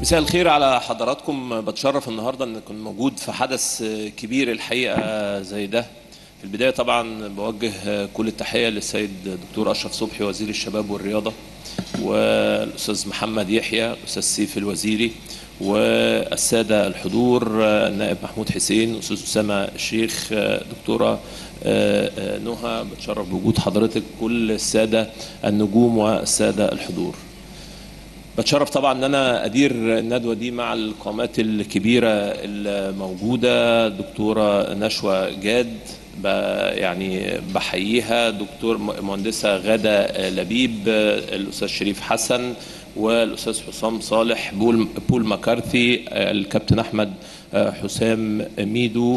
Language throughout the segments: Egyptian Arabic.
مساء الخير على حضراتكم بتشرف النهارده ان اكون موجود في حدث كبير الحقيقه زي ده في البدايه طبعا بوجه كل التحيه للسيد دكتور اشرف صبحي وزير الشباب والرياضه والاستاذ محمد يحيى الاستاذ سيف الوزيري والساده الحضور النائب محمود حسين استاذ اسامه الشيخ دكتوره نهى بتشرف بوجود حضرتك كل الساده النجوم والساده الحضور بتشرف طبعا ان انا ادير الندوه دي مع القامات الكبيره الموجوده دكتوره نشوى جاد يعني بحييها دكتور مهندسه غاده لبيب الاستاذ شريف حسن والاستاذ حسام صالح بول, بول مكارثي الكابتن احمد حسام ميدو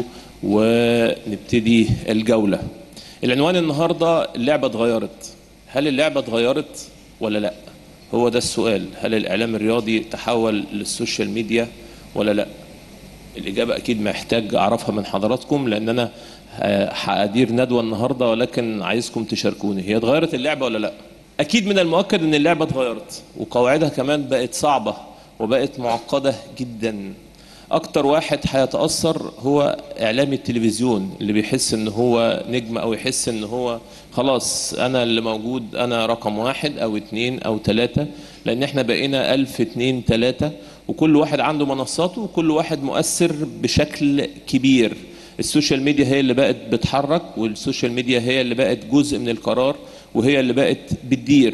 ونبتدي الجوله العنوان النهارده اللعبه اتغيرت هل اللعبه اتغيرت ولا لا هو ده السؤال هل الاعلام الرياضي تحول للسوشيال ميديا ولا لا الاجابه اكيد محتاج اعرفها من حضراتكم لان انا هادير ندوه النهارده ولكن عايزكم تشاركوني هي اتغيرت اللعبه ولا لا اكيد من المؤكد ان اللعبه اتغيرت وقواعدها كمان بقت صعبه وبقت معقده جدا اكتر واحد هيتاثر هو اعلامي التلفزيون اللي بيحس ان هو نجم او يحس ان هو خلاص انا اللي موجود انا رقم واحد او اتنين او تلاتة لان احنا بقينا الف اتنين تلاتة وكل واحد عنده منصاته وكل واحد مؤثر بشكل كبير السوشيال ميديا هي اللي بقت بتحرك والسوشيال ميديا هي اللي بقت جزء من القرار وهي اللي بقت بتدير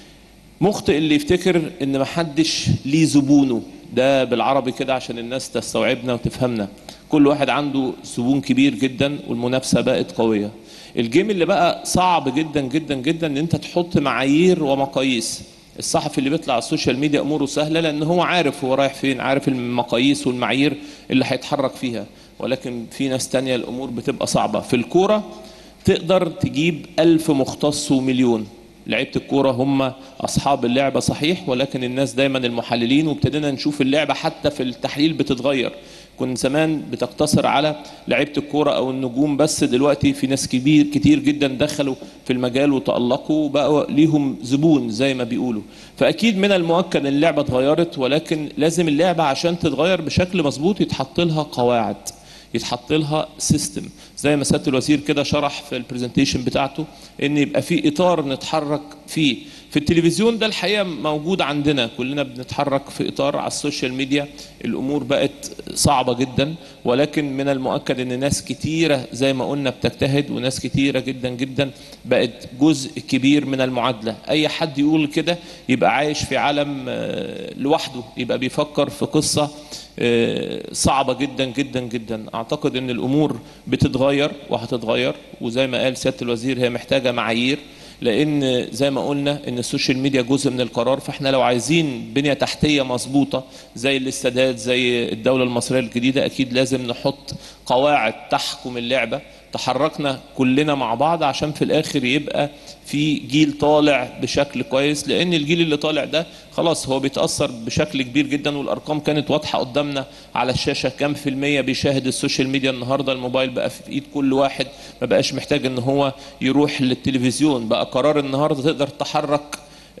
مخطئ اللي يفتكر ان محدش ليه زبونه ده بالعربي كده عشان الناس تستوعبنا وتفهمنا كل واحد عنده زبون كبير جدا والمنافسه بقت قويه الجيم اللي بقى صعب جدا جدا جدا ان انت تحط معايير ومقاييس الصحفي اللي بيطلع على السوشيال ميديا اموره سهله لان هو عارف هو رايح فين عارف المقاييس والمعايير اللي هيتحرك فيها ولكن في ناس تانية الامور بتبقى صعبه في الكوره تقدر تجيب ألف مختص ومليون لعيبه الكوره هم اصحاب اللعبه صحيح ولكن الناس دايما المحللين وابتدينا نشوف اللعبه حتى في التحليل بتتغير كنت زمان بتقتصر على لعيبه الكوره او النجوم بس دلوقتي في ناس كبير كتير جدا دخلوا في المجال وتالقوا وبقوا ليهم زبون زي ما بيقولوا فاكيد من المؤكد ان اللعبه اتغيرت ولكن لازم اللعبه عشان تتغير بشكل مظبوط يتحط لها قواعد يتحط لها سيستم زي ما سياده الوزير كده شرح في البرزنتيشن بتاعته ان يبقى في اطار نتحرك فيه في التلفزيون ده الحقيقه موجود عندنا كلنا بنتحرك في اطار على السوشيال ميديا الامور بقت صعبه جدا ولكن من المؤكد ان ناس كتيره زي ما قلنا بتجتهد وناس كتيره جدا جدا بقت جزء كبير من المعادله اي حد يقول كده يبقى عايش في عالم لوحده يبقى بيفكر في قصه صعبه جدا جدا جدا اعتقد ان الامور بتتغير وهتتغير وزي ما قال سياده الوزير هي محتاجه معايير لان زي ما قلنا ان السوشيال ميديا جزء من القرار فاحنا لو عايزين بنيه تحتيه مظبوطه زي الاستادات زي الدوله المصريه الجديده اكيد لازم نحط قواعد تحكم اللعبه تحركنا كلنا مع بعض عشان في الاخر يبقى في جيل طالع بشكل كويس لان الجيل اللي طالع ده خلاص هو بيتاثر بشكل كبير جدا والارقام كانت واضحه قدامنا على الشاشه كام في الميه بيشاهد السوشيال ميديا النهارده الموبايل بقى في ايد كل واحد ما بقاش محتاج ان هو يروح للتلفزيون بقى قرار النهارده تقدر تحرك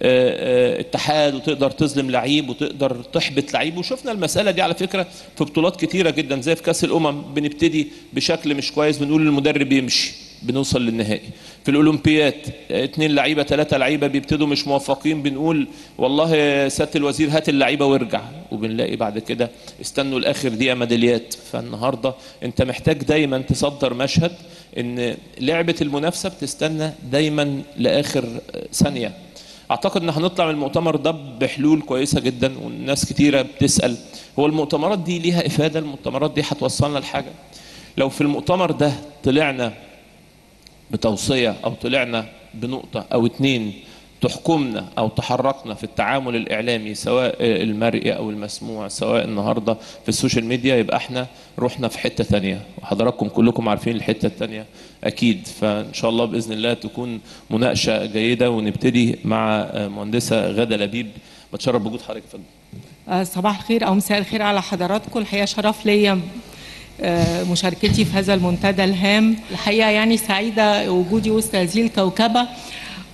اتحاد وتقدر تظلم لعيب وتقدر تحبط لعيب وشفنا المساله دي على فكره في بطولات كتيره جدا زي في كاس الامم بنبتدي بشكل مش كويس بنقول للمدرب يمشي بنوصل للنهائي في الاولمبياد اثنين لعيبه ثلاثه لعيبه بيبتدوا مش موفقين بنقول والله سياده الوزير هات اللعيبه وارجع وبنلاقي بعد كده استنوا لاخر دقيقه ميداليات فالنهارده انت محتاج دايما تصدر مشهد ان لعبه المنافسه بتستنى دايما لاخر ثانيه اعتقد ان هنطلع من المؤتمر ده بحلول كويسه جدا والناس كتيره بتسال هو المؤتمرات دي ليها افاده المؤتمرات دي هتوصلنا لحاجه لو في المؤتمر ده طلعنا بتوصيه او طلعنا بنقطه او اتنين تحكمنا او تحركنا في التعامل الاعلامي سواء المرئي او المسموع سواء النهارده في السوشيال ميديا يبقى احنا رحنا في حته ثانيه وحضراتكم كلكم عارفين الحته الثانيه اكيد فان شاء الله باذن الله تكون مناقشه جيده ونبتدي مع مهندسه غاده لبيب بتشرف بوجود حضرتك يا فندم صباح الخير او مساء الخير على حضراتكم الحقيقه شرف ليا مشاركتي في هذا المنتدى الهام الحقيقه يعني سعيده وجودي وسط هذه الكوكبه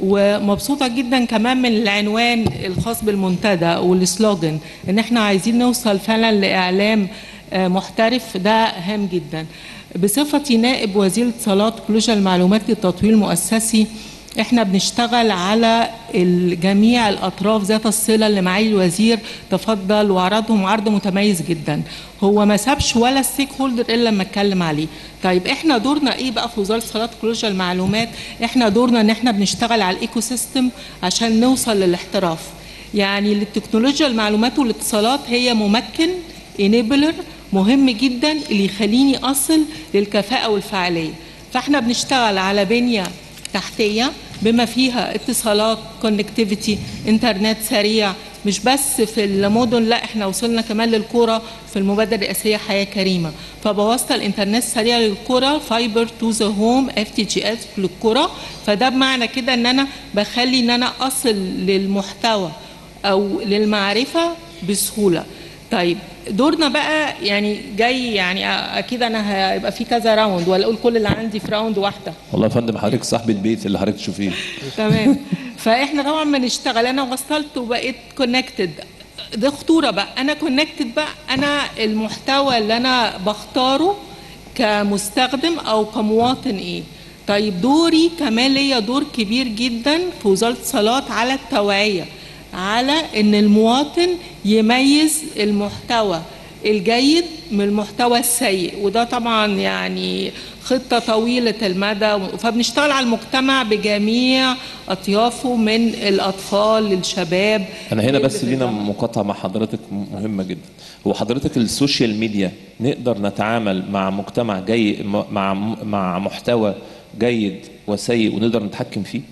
ومبسوطه جدا كمان من العنوان الخاص بالمنتدى والسلوجن ان احنا عايزين نوصل فعلا لاعلام آه، محترف ده هام جدا بصفتي نائب وزير اتصالات تكنولوجيا المعلومات للتطوير المؤسسي احنا بنشتغل على ال- جميع الاطراف ذات الصله اللي معالي الوزير تفضل وعرضهم عرض متميز جدا هو ما سابش ولا ستيك هولدر الا لما اتكلم عليه طيب احنا دورنا ايه بقى في وزاره اتصالات تكنولوجيا المعلومات احنا دورنا ان احنا بنشتغل على الايكو سيستم عشان نوصل للاحتراف يعني التكنولوجيا المعلومات والاتصالات هي ممكن انيبلر مهم جدا اللي يخليني اصل للكفاءه والفعاليه فاحنا بنشتغل على بنيه تحتيه بما فيها اتصالات كونكتيفيتي انترنت سريع مش بس في المدن لا احنا وصلنا كمان للقرى في المبادره الرئاسيه حياه كريمه فبوصل الانترنت سريع للقرى فايبر تو ذا هوم اف تي جي اس للقرى فده بمعنى كده ان انا بخلي ان انا اصل للمحتوى او للمعرفه بسهوله طيب دورنا بقى يعني جاي يعني اكيد انا هيبقى في كذا راوند ولا اقول كل اللي عندي في راوند واحده والله يا فندم حضرتك صاحب البيت اللي حضرتك تشوفيه تمام فاحنا طبعا بنشتغل انا وصلت وبقيت كونكتد ده خطوره بقى انا كونكتد بقى انا المحتوى اللي انا بختاره كمستخدم او كمواطن ايه طيب دوري كمان ليا دور كبير جدا في وزاره الاتصالات على التوعيه على ان المواطن يميز المحتوى الجيد من المحتوى السيء وده طبعا يعني خطه طويله المدى فبنشتغل على المجتمع بجميع اطيافه من الاطفال للشباب انا هنا بس اللي لينا بالجامعة. مقاطعه مع حضرتك مهمه جدا هو حضرتك السوشيال ميديا نقدر نتعامل مع مجتمع جاي مع مع محتوى جيد وسيء ونقدر نتحكم فيه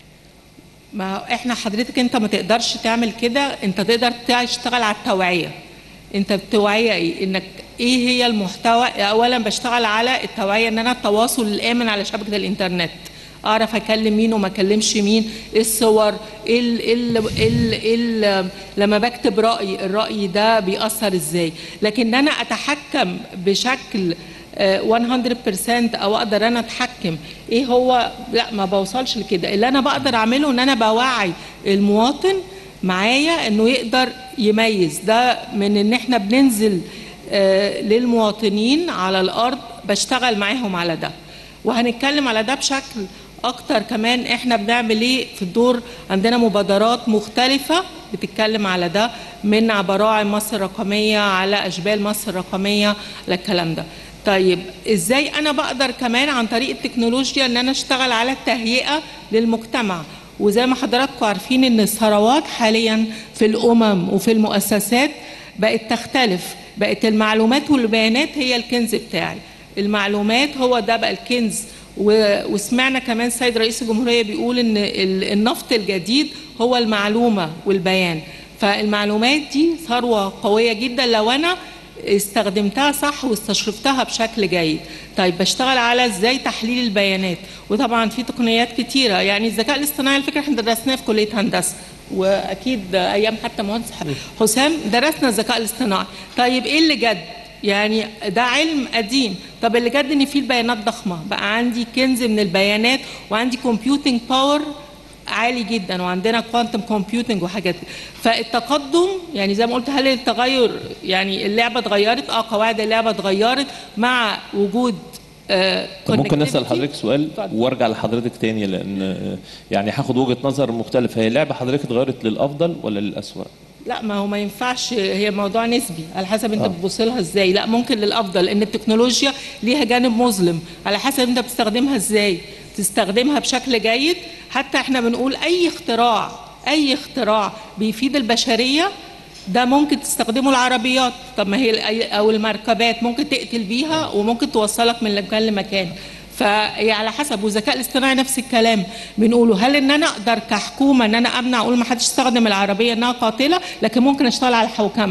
ما احنا حضرتك انت ما تقدرش تعمل كده انت تقدر تشتغل على التوعيه انت التوعيه ايه انك ايه هي المحتوى اولا بشتغل على التوعيه ان انا التواصل الامن على شبكه الانترنت اعرف اكلم مين وما اكلمش مين ايه الصور ايه ال ال ال ال لما بكتب راي الراي ده بيأثر ازاي لكن انا اتحكم بشكل آه، 100% او اقدر انا اتحكم ايه هو لا ما بوصلش لكده اللي انا بقدر اعمله ان انا بوعي المواطن معايا انه يقدر يميز ده من ان احنا بننزل آه، للمواطنين على الارض بشتغل معاهم على ده وهنتكلم على ده بشكل اكتر كمان احنا بنعمل ايه في الدور عندنا مبادرات مختلفة بتتكلم على ده من براعم مصر الرقمية على اشبال مصر الرقمية على الكلام ده طيب ازاي انا بقدر كمان عن طريق التكنولوجيا ان انا اشتغل على التهيئة للمجتمع وزي ما حضراتكم عارفين ان الثروات حاليا في الامم وفي المؤسسات بقت تختلف بقت المعلومات والبيانات هي الكنز بتاعي المعلومات هو ده بقى الكنز و- وسمعنا كمان سيد رئيس الجمهورية بيقول ان ال- النفط الجديد هو المعلومة والبيان فالمعلومات دي ثروة قوية جدا لو انا استخدمتها صح واستشرفتها بشكل جيد طيب بشتغل على ازاي تحليل البيانات وطبعا في تقنيات كتيرة يعني الذكاء الاصطناعي الفكرة احنا درسناه في كلية هندسة واكيد ايام حتى مهندس حسام درسنا الذكاء الاصطناعي طيب ايه اللي جد يعني ده علم قديم طب اللي جد ان فيه البيانات ضخمه بقى عندي كنز من البيانات وعندي كومبيوتنج باور عالي جدا وعندنا كوانتم كومبيوتنج وحاجات كده. فالتقدم يعني زي ما قلت هل التغير يعني اللعبه اتغيرت اه قواعد اللعبه اتغيرت مع وجود آه طب ممكن نسال connectivity. حضرتك سؤال اتفضل. وارجع لحضرتك تاني لان آه، يعني هاخد وجهه نظر مختلفه هي اللعبه حضرتك اتغيرت للافضل ولا للاسوء؟ لا ما هو ما ينفعش هي موضوع نسبي على حسب انت آه. بتبص لها ازاي لا ممكن للافضل لان التكنولوجيا ليها جانب مظلم على حسب انت بتستخدمها ازاي تستخدمها بشكل جيد حتى احنا بنقول اي اختراع اي اختراع بيفيد البشريه ده ممكن تستخدمه العربيات طب ما هي الأي- او المركبات ممكن تقتل بيها وممكن توصلك من مكان لمكان فهي على حسب والذكاء الاصطناعي نفس الكلام بنقوله هل ان انا اقدر كحكومه ان انا امنع اقول ما حدش يستخدم العربيه انها قاتله لكن ممكن اشتغل على الحوكمه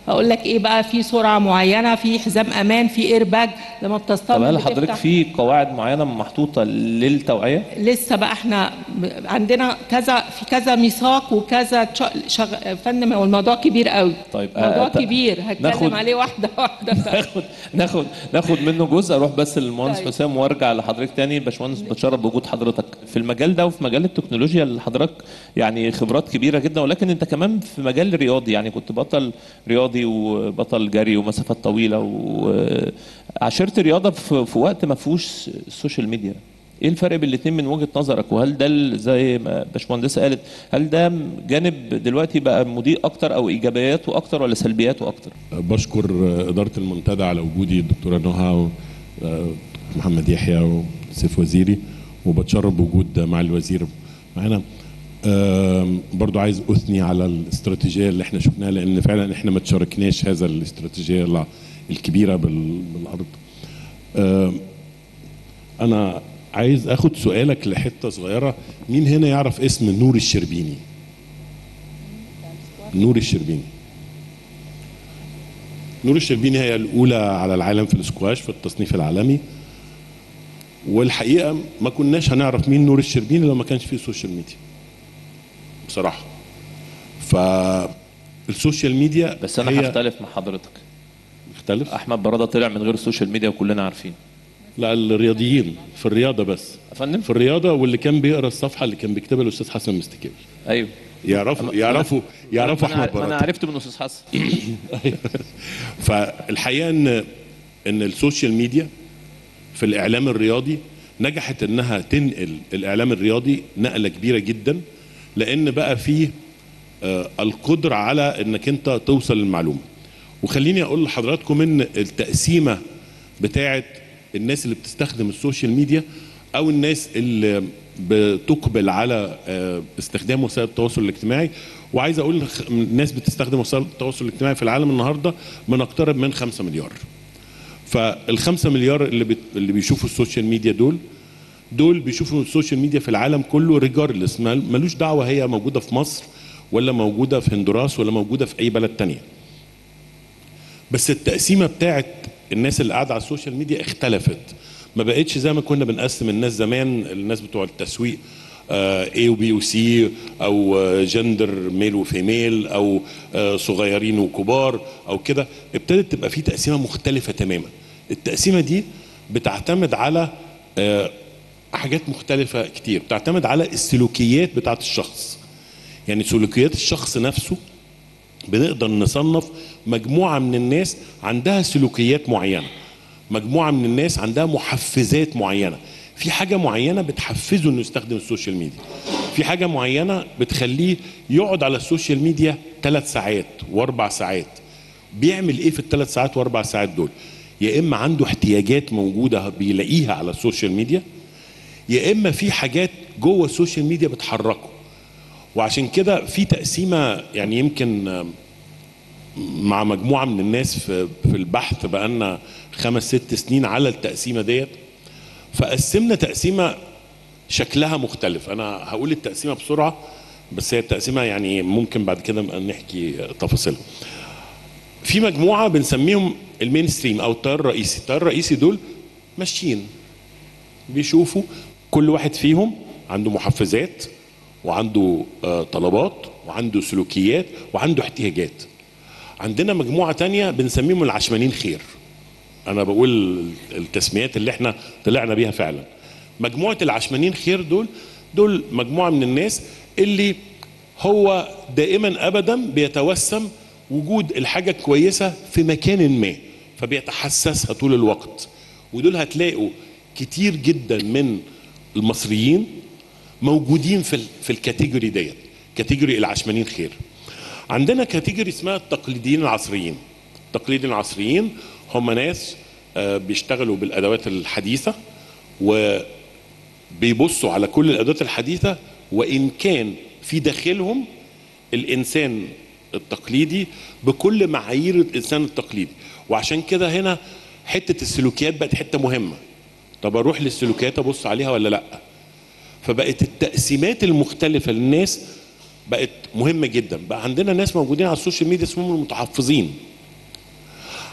اقول لك ايه بقى في سرعه معينه في حزام امان في ايرباج لما بتصطدم طب هل حضرتك بتفتح. في قواعد معينه محطوطه للتوعيه؟ لسه بقى احنا ب- عندنا كذا في كذا ميثاق وكذا تش- شغ... فن والموضوع كبير قوي طيب، موضوع آه، ت- كبير ناخد- هتكلم عليه واحده واحده ناخد ناخد ناخد منه جزء اروح بس للمهندس طيب. حسام وارجع لحضرتك تاني باشمهندس بتشرف بوجود حضرتك في المجال ده وفي مجال التكنولوجيا اللي حضرتك يعني خبرات كبيره جدا ولكن انت كمان في مجال رياضي يعني كنت بطل رياضي وبطل جري ومسافات طويله وعشرت رياضه في, في وقت ما فيهوش السوشيال ميديا ايه الفرق بين الاثنين من وجهه نظرك وهل ده ال- زي ما باشمهندسه قالت هل ده جانب دلوقتي بقى مضيء اكتر او ايجابياته اكتر ولا سلبياته اكتر؟ بشكر إدارة المنتدى على وجودي الدكتورة نهى ومحمد يحيى وسيف وزيري وبتشرف بوجود مع الوزير معانا آم، برضو عايز أثني على الاستراتيجية اللي احنا شفناها لأن فعلا احنا ما تشاركناش هذا الاستراتيجية الع- الكبيرة بال- بالأرض آم، أنا عايز أخد سؤالك لحتة صغيرة مين هنا يعرف اسم نور الشربيني نور الشربيني نور الشربيني هي الأولى على العالم في الاسكواش في التصنيف العالمي والحقيقة ما كناش هنعرف مين نور الشربيني لو ما كانش فيه سوشيال ميديا بصراحة فالسوشيال ميديا بس انا هي هختلف مع حضرتك مختلف احمد براده طلع من غير السوشيال ميديا وكلنا عارفين لا الرياضيين في الرياضة بس يا فندم في الرياضة واللي كان بيقرا الصفحة اللي كان بيكتبها الأستاذ حسن مستكاوي ايوه يعرفوا يعرفوا يعرفوا ما أنا أحمد عار- ما انا براده عرفت من استاذ حسن فالحقيقه ان ان السوشيال ميديا في الاعلام الرياضي نجحت انها تنقل الاعلام الرياضي نقله كبيره جدا لان بقى فيه آه، القدره على انك انت توصل للمعلومه وخليني اقول لحضراتكم ان التقسيمه بتاعه الناس اللي بتستخدم السوشيال ميديا او الناس اللي بتقبل على آه، استخدام وسائل التواصل الاجتماعي وعايز اقول لخ- الناس بتستخدم وسائل التواصل الاجتماعي في العالم النهارده بنقترب من 5 مليار فالخمسة مليار اللي بت... اللي بيشوفوا السوشيال ميديا دول دول بيشوفوا السوشيال ميديا في العالم كله ريجاردلس ملوش دعوه هي موجوده في مصر ولا موجوده في هندوراس ولا موجوده في اي بلد تانية بس التقسيمه بتاعت الناس اللي قاعده على السوشيال ميديا اختلفت ما بقتش زي ما كنا بنقسم الناس زمان الناس بتوع التسويق اي وبي وسي او جندر ميل وفيميل او آه، صغيرين وكبار او كده ابتدت تبقى في تقسيمه مختلفه تماما التقسيمه دي بتعتمد على آه، حاجات مختلفه كتير بتعتمد على السلوكيات بتاعت الشخص يعني سلوكيات الشخص نفسه بنقدر نصنف مجموعة من الناس عندها سلوكيات معينة مجموعة من الناس عندها محفزات معينة في حاجة معينة بتحفزه انه يستخدم السوشيال ميديا في حاجة معينة بتخليه يقعد على السوشيال ميديا ثلاث ساعات واربع ساعات بيعمل ايه في الثلاث ساعات واربع ساعات دول يا اما عنده احتياجات موجودة بيلاقيها على السوشيال ميديا يا اما في حاجات جوه السوشيال ميديا بتحركه وعشان كده في تقسيمه يعني يمكن آم، مع مجموعه من الناس في في البحث بقالنا خمس ست سنين على التقسيمه ديت فقسمنا تقسيمه شكلها مختلف انا هقول التقسيمه بسرعه بس هي التقسيمه يعني ممكن بعد كده نبقى نحكي تفاصيلها في مجموعه بنسميهم المين ستريم او التيار الرئيسي التيار الرئيسي دول ماشيين بيشوفوا كل واحد فيهم عنده محفزات وعنده آه، طلبات وعنده سلوكيات وعنده احتياجات عندنا مجموعة تانية بنسميهم العشمانين خير أنا بقول التسميات اللي احنا طلعنا بيها فعلا مجموعة العشمانين خير دول دول مجموعة من الناس اللي هو دائما أبدا بيتوسم وجود الحاجة الكويسة في مكان ما فبيتحسسها طول الوقت ودول هتلاقوا كتير جدا من المصريين موجودين في ال- في الكاتيجوري ديت كاتيجوري العشمانين خير عندنا كاتيجوري اسمها التقليديين العصريين التقليديين العصريين هم ناس آه، بيشتغلوا بالادوات الحديثه وبيبصوا على كل الادوات الحديثه وان كان في داخلهم الانسان التقليدي بكل معايير الانسان التقليدي وعشان كده هنا حته السلوكيات بقت حته مهمه طب اروح للسلوكيات ابص عليها ولا لا فبقت التقسيمات المختلفة للناس بقت مهمة جدا بقى عندنا ناس موجودين على السوشيال ميديا اسمهم المتحفظين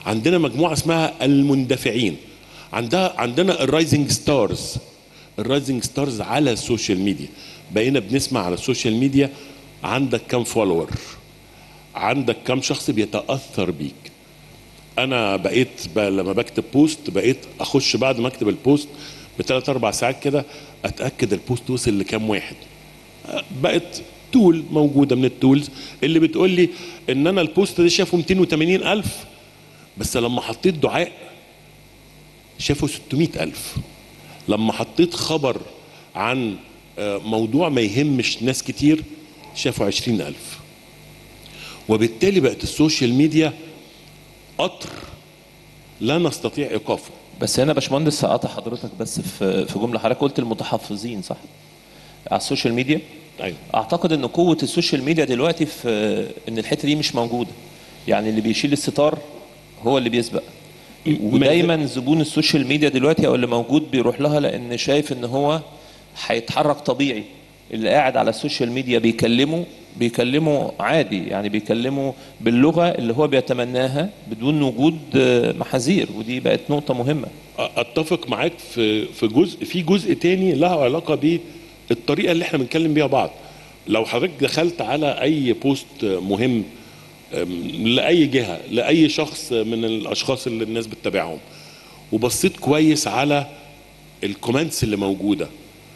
عندنا مجموعه اسمها المندفعين عندها عندنا الرايزنج ستارز الرايزنج ستارز على السوشيال ميديا بقينا بنسمع على السوشيال ميديا عندك كم فولور عندك كم شخص بيتاثر بيك انا بقيت ب... لما بكتب بوست بقيت اخش بعد ما اكتب البوست بثلاث اربع ساعات كده اتاكد البوست وصل لكام واحد بقت تول موجوده من التولز اللي بتقول لي ان انا البوست ده شافه 280 الف بس لما حطيت دعاء شافوا 600 ألف لما حطيت خبر عن آه، موضوع ما يهمش ناس كتير شافوا 20 ألف وبالتالي بقت السوشيال ميديا قطر لا نستطيع إيقافه بس هنا يا باشمهندس هقطع حضرتك بس في في جمله حضرتك قلت المتحفظين صح؟ على السوشيال ميديا أيوة. اعتقد ان قوه السوشيال ميديا دلوقتي في ان الحته دي مش موجوده يعني اللي بيشيل الستار هو اللي بيسبق ودايما زبون السوشيال ميديا دلوقتي او اللي موجود بيروح لها لان شايف ان هو هيتحرك طبيعي اللي قاعد على السوشيال ميديا بيكلمه بيكلمه عادي يعني بيكلمه باللغه اللي هو بيتمناها بدون وجود آه، محاذير ودي بقت نقطه مهمه اتفق معاك في في جزء في جزء تاني له علاقه بالطريقه اللي احنا بنتكلم بيها بعض لو حضرتك دخلت على اي بوست مهم أم، لاي جهه لاي شخص من الاشخاص اللي الناس بتتابعهم وبصيت كويس على الكومنتس اللي موجوده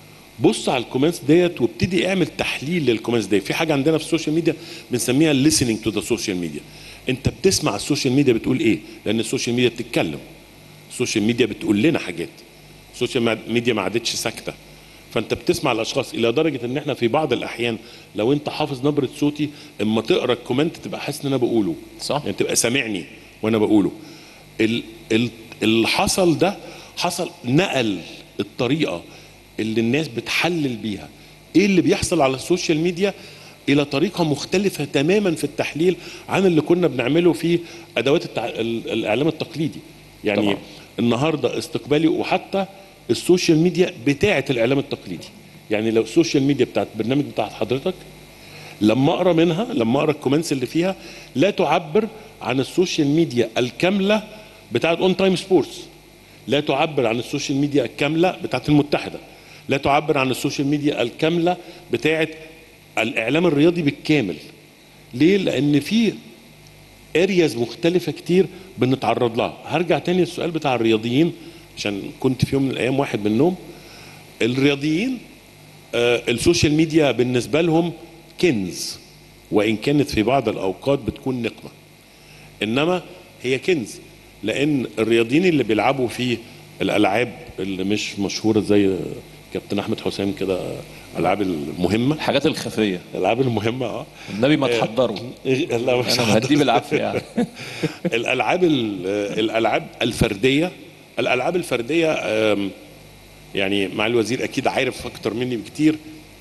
بص على الكومنتس ديت وابتدي اعمل تحليل للكومنتس ديت في حاجه عندنا في السوشيال ميديا بنسميها listening تو ذا سوشيال ميديا انت بتسمع السوشيال ميديا بتقول ايه لان السوشيال ميديا بتتكلم السوشيال ميديا بتقول لنا حاجات السوشيال ميديا ما عادتش ساكته فانت بتسمع الاشخاص الى درجه ان احنا في بعض الاحيان لو انت حافظ نبره صوتي اما تقرا الكومنت تبقى حاسس ان انا بقوله صح. يعني تبقى سامعني وانا بقوله ال- ال- اللي حصل ده حصل نقل الطريقه اللي الناس بتحلل بيها ايه اللي بيحصل على السوشيال ميديا الى طريقه مختلفه تماما في التحليل عن اللي كنا بنعمله في ادوات التع... ال- الاعلام التقليدي يعني طبعا. طبعا. النهارده استقبالي وحتى السوشيال ميديا بتاعه الاعلام التقليدي يعني لو السوشيال ميديا بتاعت البرنامج بتاعت حضرتك لما اقرا منها لما اقرا الكومنتس اللي فيها لا تعبر عن السوشيال ميديا الكامله بتاعت اون تايم سبورتس لا تعبر عن السوشيال ميديا الكامله بتاعت المتحده لا تعبر عن السوشيال ميديا الكامله بتاعت الاعلام الرياضي بالكامل ليه لان في ارياز مختلفه كتير بنتعرض لها هرجع تاني للسؤال بتاع الرياضيين عشان كنت في يوم من الايام واحد منهم الرياضيين آه، السوشيال ميديا بالنسبه لهم كنز وان كانت في بعض الاوقات بتكون نقمه انما هي كنز لان الرياضيين اللي بيلعبوا في الالعاب اللي مش مشهوره زي كابتن احمد حسام كده الالعاب المهمه الحاجات الخفيه الالعاب المهمه اه النبي ما تحضروا إيه، لا مش انا هديه بالعافيه يعني الالعاب ال- الالعاب الفرديه الالعاب الفرديه آم، يعني مع الوزير اكيد عارف اكتر مني بكتير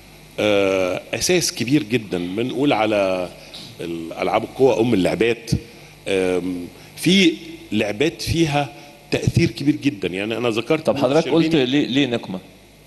آه، اساس كبير جدا بنقول على الالعاب القوى ام اللعبات آم، في لعبات فيها تاثير كبير جدا يعني انا ذكرت طب حضرتك شربيني قلت ليه ليه نقمه؟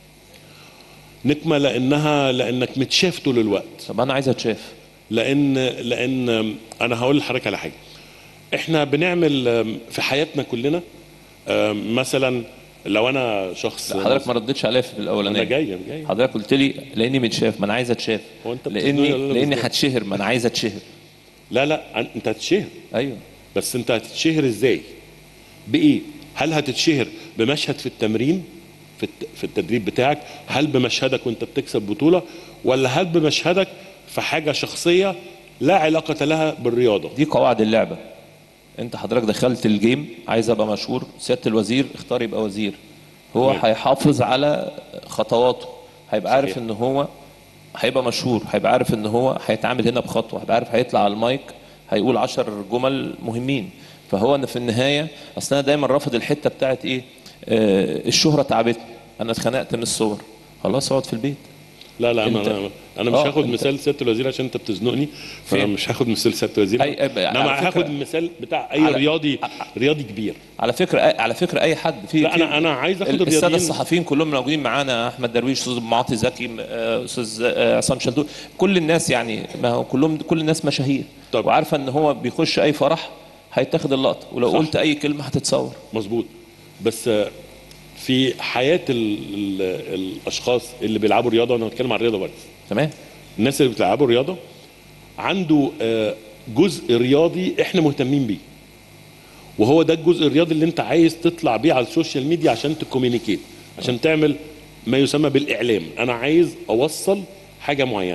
نقمه لانها لانك متشاف طول الوقت طب انا عايز اتشاف لان لان انا هقول لحضرتك على حاجه احنا بنعمل آم، في حياتنا كلنا آم، مثلا لو انا شخص لا، حضرتك ما ردتش عليا في الاولانيه انا جاي أنا جاي حضرتك قلت لي لاني متشاف ما انا عايز اتشاف هو أنت بتزنقني لاني ولا أنا لاني بزنقك؟ هتشهر ما انا عايز اتشهر لا لا أن- انت هتتشهر ايوه بس انت هتتشهر ازاي بايه هل هتتشهر بمشهد في التمرين في الت- في التدريب بتاعك هل بمشهدك وانت بتكسب بطوله ولا هل بمشهدك في حاجه شخصيه لا علاقه لها بالرياضه دي قواعد اللعبه انت حضرتك دخلت الجيم عايز ابقى مشهور سياده الوزير اختار يبقى وزير هو تمام. هيحافظ على خطواته هيبقى عارف صحيح. ان هو هيبقى مشهور هيبقى عارف ان هو هيتعامل هنا بخطوه هيبقى عارف هيطلع على المايك هيقول عشر جمل مهمين فهو انا في النهايه اصل انا دايما رافض الحته بتاعت ايه آه الشهره تعبتني انا اتخنقت من الصور خلاص اقعد في البيت لا لا انا أنت- انا, أنا مش آه، هاخد أنت- مثال سياده الوزير عشان انت بتزنقني فانا فين؟ مش هاخد مثال سياده الوزير أي- أي- على انما فكرة- هاخد مثال بتاع اي على- رياضي رياضي كبير على فكره على فكره اي حد في لا في- انا انا عايز اخد الساده الرياضيين الصحفيين كلهم موجودين معانا احمد درويش استاذ معاطي زكي آه، استاذ آه، عصام شلتوت كل الناس يعني ما هو كلهم كل الناس مشاهير طب. وعارفه ان هو بيخش اي فرح هيتاخد اللقطه ولو صح. قلت اي كلمه هتتصور مظبوط بس آه، في حياه ال ال الاشخاص اللي بيلعبوا رياضه انا بتكلم عن الرياضه بس تمام الناس اللي بتلعبوا رياضه عنده آه، جزء رياضي احنا مهتمين بيه وهو ده الجزء الرياضي اللي انت عايز تطلع بيه على السوشيال ميديا عشان تكومينيكيت عشان تعمل ما يسمى بالاعلام انا عايز اوصل حاجه معينه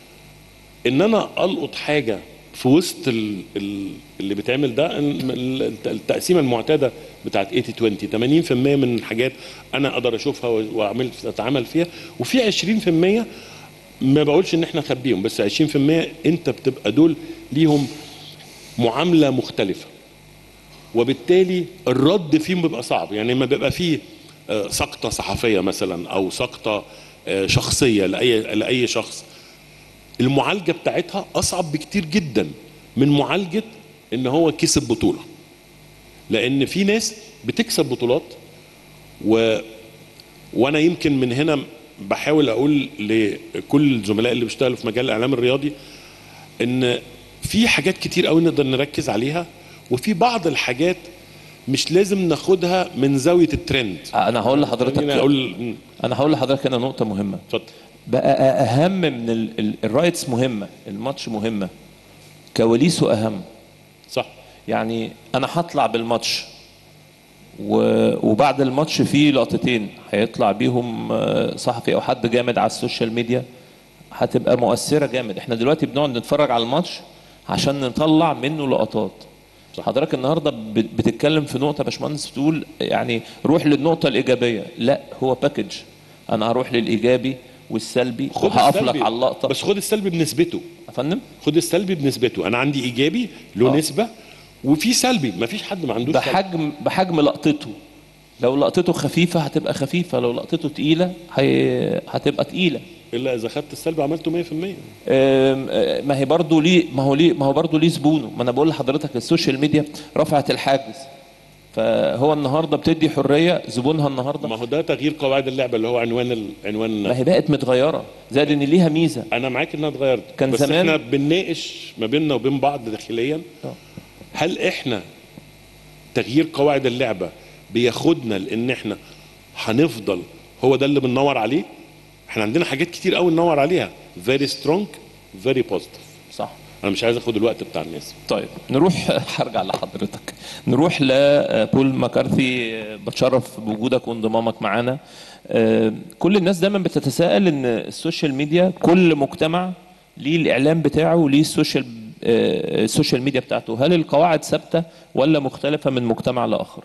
ان انا القط حاجه في وسط ال- ال- اللي بيتعمل ده ال- ال- التقسيمه المعتاده بتاعت 80 20 80% من الحاجات انا اقدر اشوفها واعمل اتعامل فيها وفي 20% ما بقولش ان احنا نخبيهم بس 20% انت بتبقى دول ليهم معامله مختلفه وبالتالي الرد فيهم بيبقى صعب يعني لما بيبقى فيه آه، سقطه صحفيه مثلا او سقطه آه، شخصيه لاي لاي شخص المعالجه بتاعتها اصعب بكتير جدا من معالجه ان هو كسب بطوله لان في ناس بتكسب بطولات و وانا يمكن من هنا بحاول اقول لكل الزملاء اللي بيشتغلوا في مجال الاعلام الرياضي ان في حاجات كتير قوي نقدر نركز عليها وفي بعض الحاجات مش لازم ناخدها من زاويه الترند انا هقول لحضرتك خليني اقول انا هقول لحضرتك هنا نقطه مهمه اتفضل بقى اهم من ال- ال- الرايتس مهمه الماتش مهمه كواليسه اهم صح يعني انا هطلع بالماتش و- وبعد الماتش فيه لقطتين هيطلع بيهم آه، صحفي او حد جامد على السوشيال ميديا هتبقى مؤثره جامد احنا دلوقتي بنقعد نتفرج على الماتش عشان نطلع منه لقطات حضرتك النهارده بت- بتتكلم في نقطه يا باشمهندس بتقول يعني روح للنقطه الايجابيه لا هو باكج انا هروح للايجابي والسلبي وهقف لك السلبي، على اللقطه بس خد السلبي بنسبته يا فندم خد السلبي بنسبته انا عندي ايجابي له آه. نسبه وفي سلبي مفيش حد ما عندوش سلبي. بحجم بحجم لقطته لو لقطته خفيفه هتبقى خفيفه لو لقطته تقيله هي... هتبقى تقيله الا اذا خدت السلبي عملته 100% أم، أه، ما هي برضه ليه ما هو ليه ما هو برضه ليه زبونه ما انا بقول لحضرتك السوشيال ميديا رفعت الحاجز فهو النهارده بتدي حريه زبونها النهارده ما هو ده تغيير قواعد اللعبه اللي هو عنوان ال... ما عنوان هي بقت متغيره زائد ان ليها ميزه انا معاك انها اتغيرت كان بس زمان- احنا بنناقش ما بيننا وبين بعض داخليا آه. هل احنا تغيير قواعد اللعبه بياخدنا لان احنا هنفضل هو ده اللي بندور عليه احنا عندنا حاجات كتير قوي ندور عليها very strong very positive صح انا مش عايز اخد الوقت بتاع الناس طيب نروح هرجع لحضرتك نروح لبول مكارثي بتشرف بوجودك وانضمامك معانا آه، كل الناس دايما بتتساءل ان السوشيال ميديا كل مجتمع ليه الاعلام بتاعه وليه السوشيال آه، السوشيال ميديا بتاعته هل القواعد ثابته ولا مختلفه من مجتمع لاخر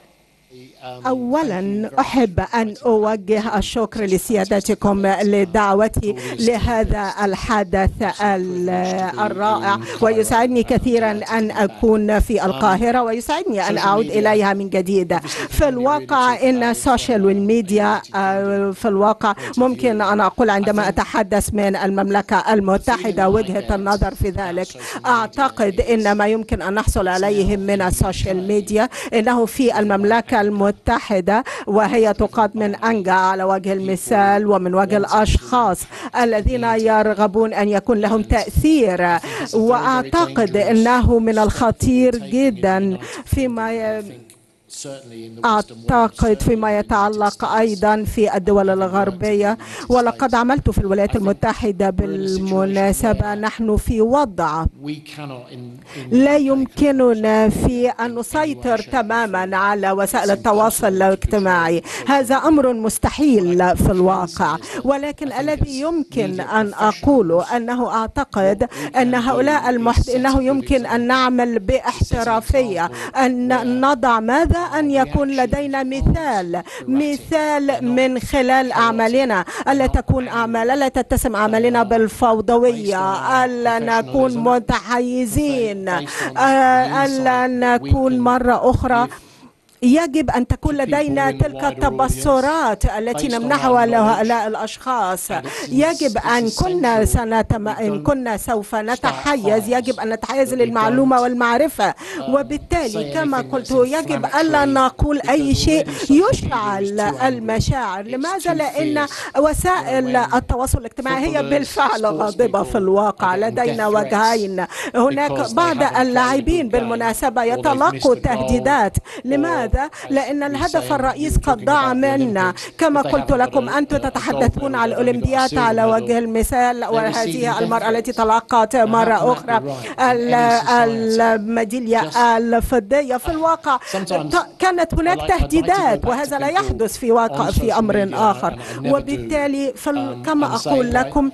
أولا أحب أن أوجه الشكر لسيادتكم لدعوتي لهذا الحدث ال- الرائع ويسعدني كثيرا أن أكون في القاهرة ويسعدني أن أعود إليها من جديد في الواقع إن السوشيال والميديا آه، في الواقع ممكن أن أقول عندما أتحدث من المملكة المتحدة وجهة النظر في ذلك أعتقد إن ما يمكن أن نحصل عليه من السوشيال ميديا إنه في المملكة المتحدة وهي تقاد من أنجا على وجه المثال ومن وجه الأشخاص الذين يرغبون أن يكون لهم تأثير وأعتقد أنه من الخطير جدا فيما ي... أعتقد فيما يتعلق أيضا في الدول الغربية ولقد عملت في الولايات المتحدة بالمناسبة نحن في وضع لا يمكننا في أن نسيطر تماما على وسائل التواصل الاجتماعي هذا أمر مستحيل في الواقع ولكن الذي يمكن أن أقوله أنه أعتقد أن هؤلاء المحت... أنه يمكن أن نعمل باحترافية أن نضع ماذا أن يكون لدينا مثال مثال من خلال أعمالنا ألا تكون أعمال ألا تتسم أعمالنا بالفوضوية ألا نكون متحيزين آه، ألا نكون مرة أخرى يجب أن تكون لدينا تلك التبصرات التي نمنحها لهؤلاء الأشخاص يجب أن كنا سنتم... إن كنا سوف نتحيز يجب أن نتحيز للمعلومة والمعرفة وبالتالي كما قلت يجب ألا نقول أي شيء يشعل المشاعر لماذا؟ لأن وسائل التواصل الاجتماعي هي بالفعل غاضبة في الواقع لدينا وجهين هناك بعض اللاعبين بالمناسبة يتلقوا تهديدات لماذا؟ لأن الهدف الرئيس قد ضاع منا كما قلت لكم أنتم تتحدثون عن الأولمبياد على وجه المثال وهذه المرأة التي تلقت مرة أخرى الميدالية الفضية في الواقع كانت هناك تهديدات وهذا لا يحدث في واقع في أمر آخر وبالتالي كما أقول لكم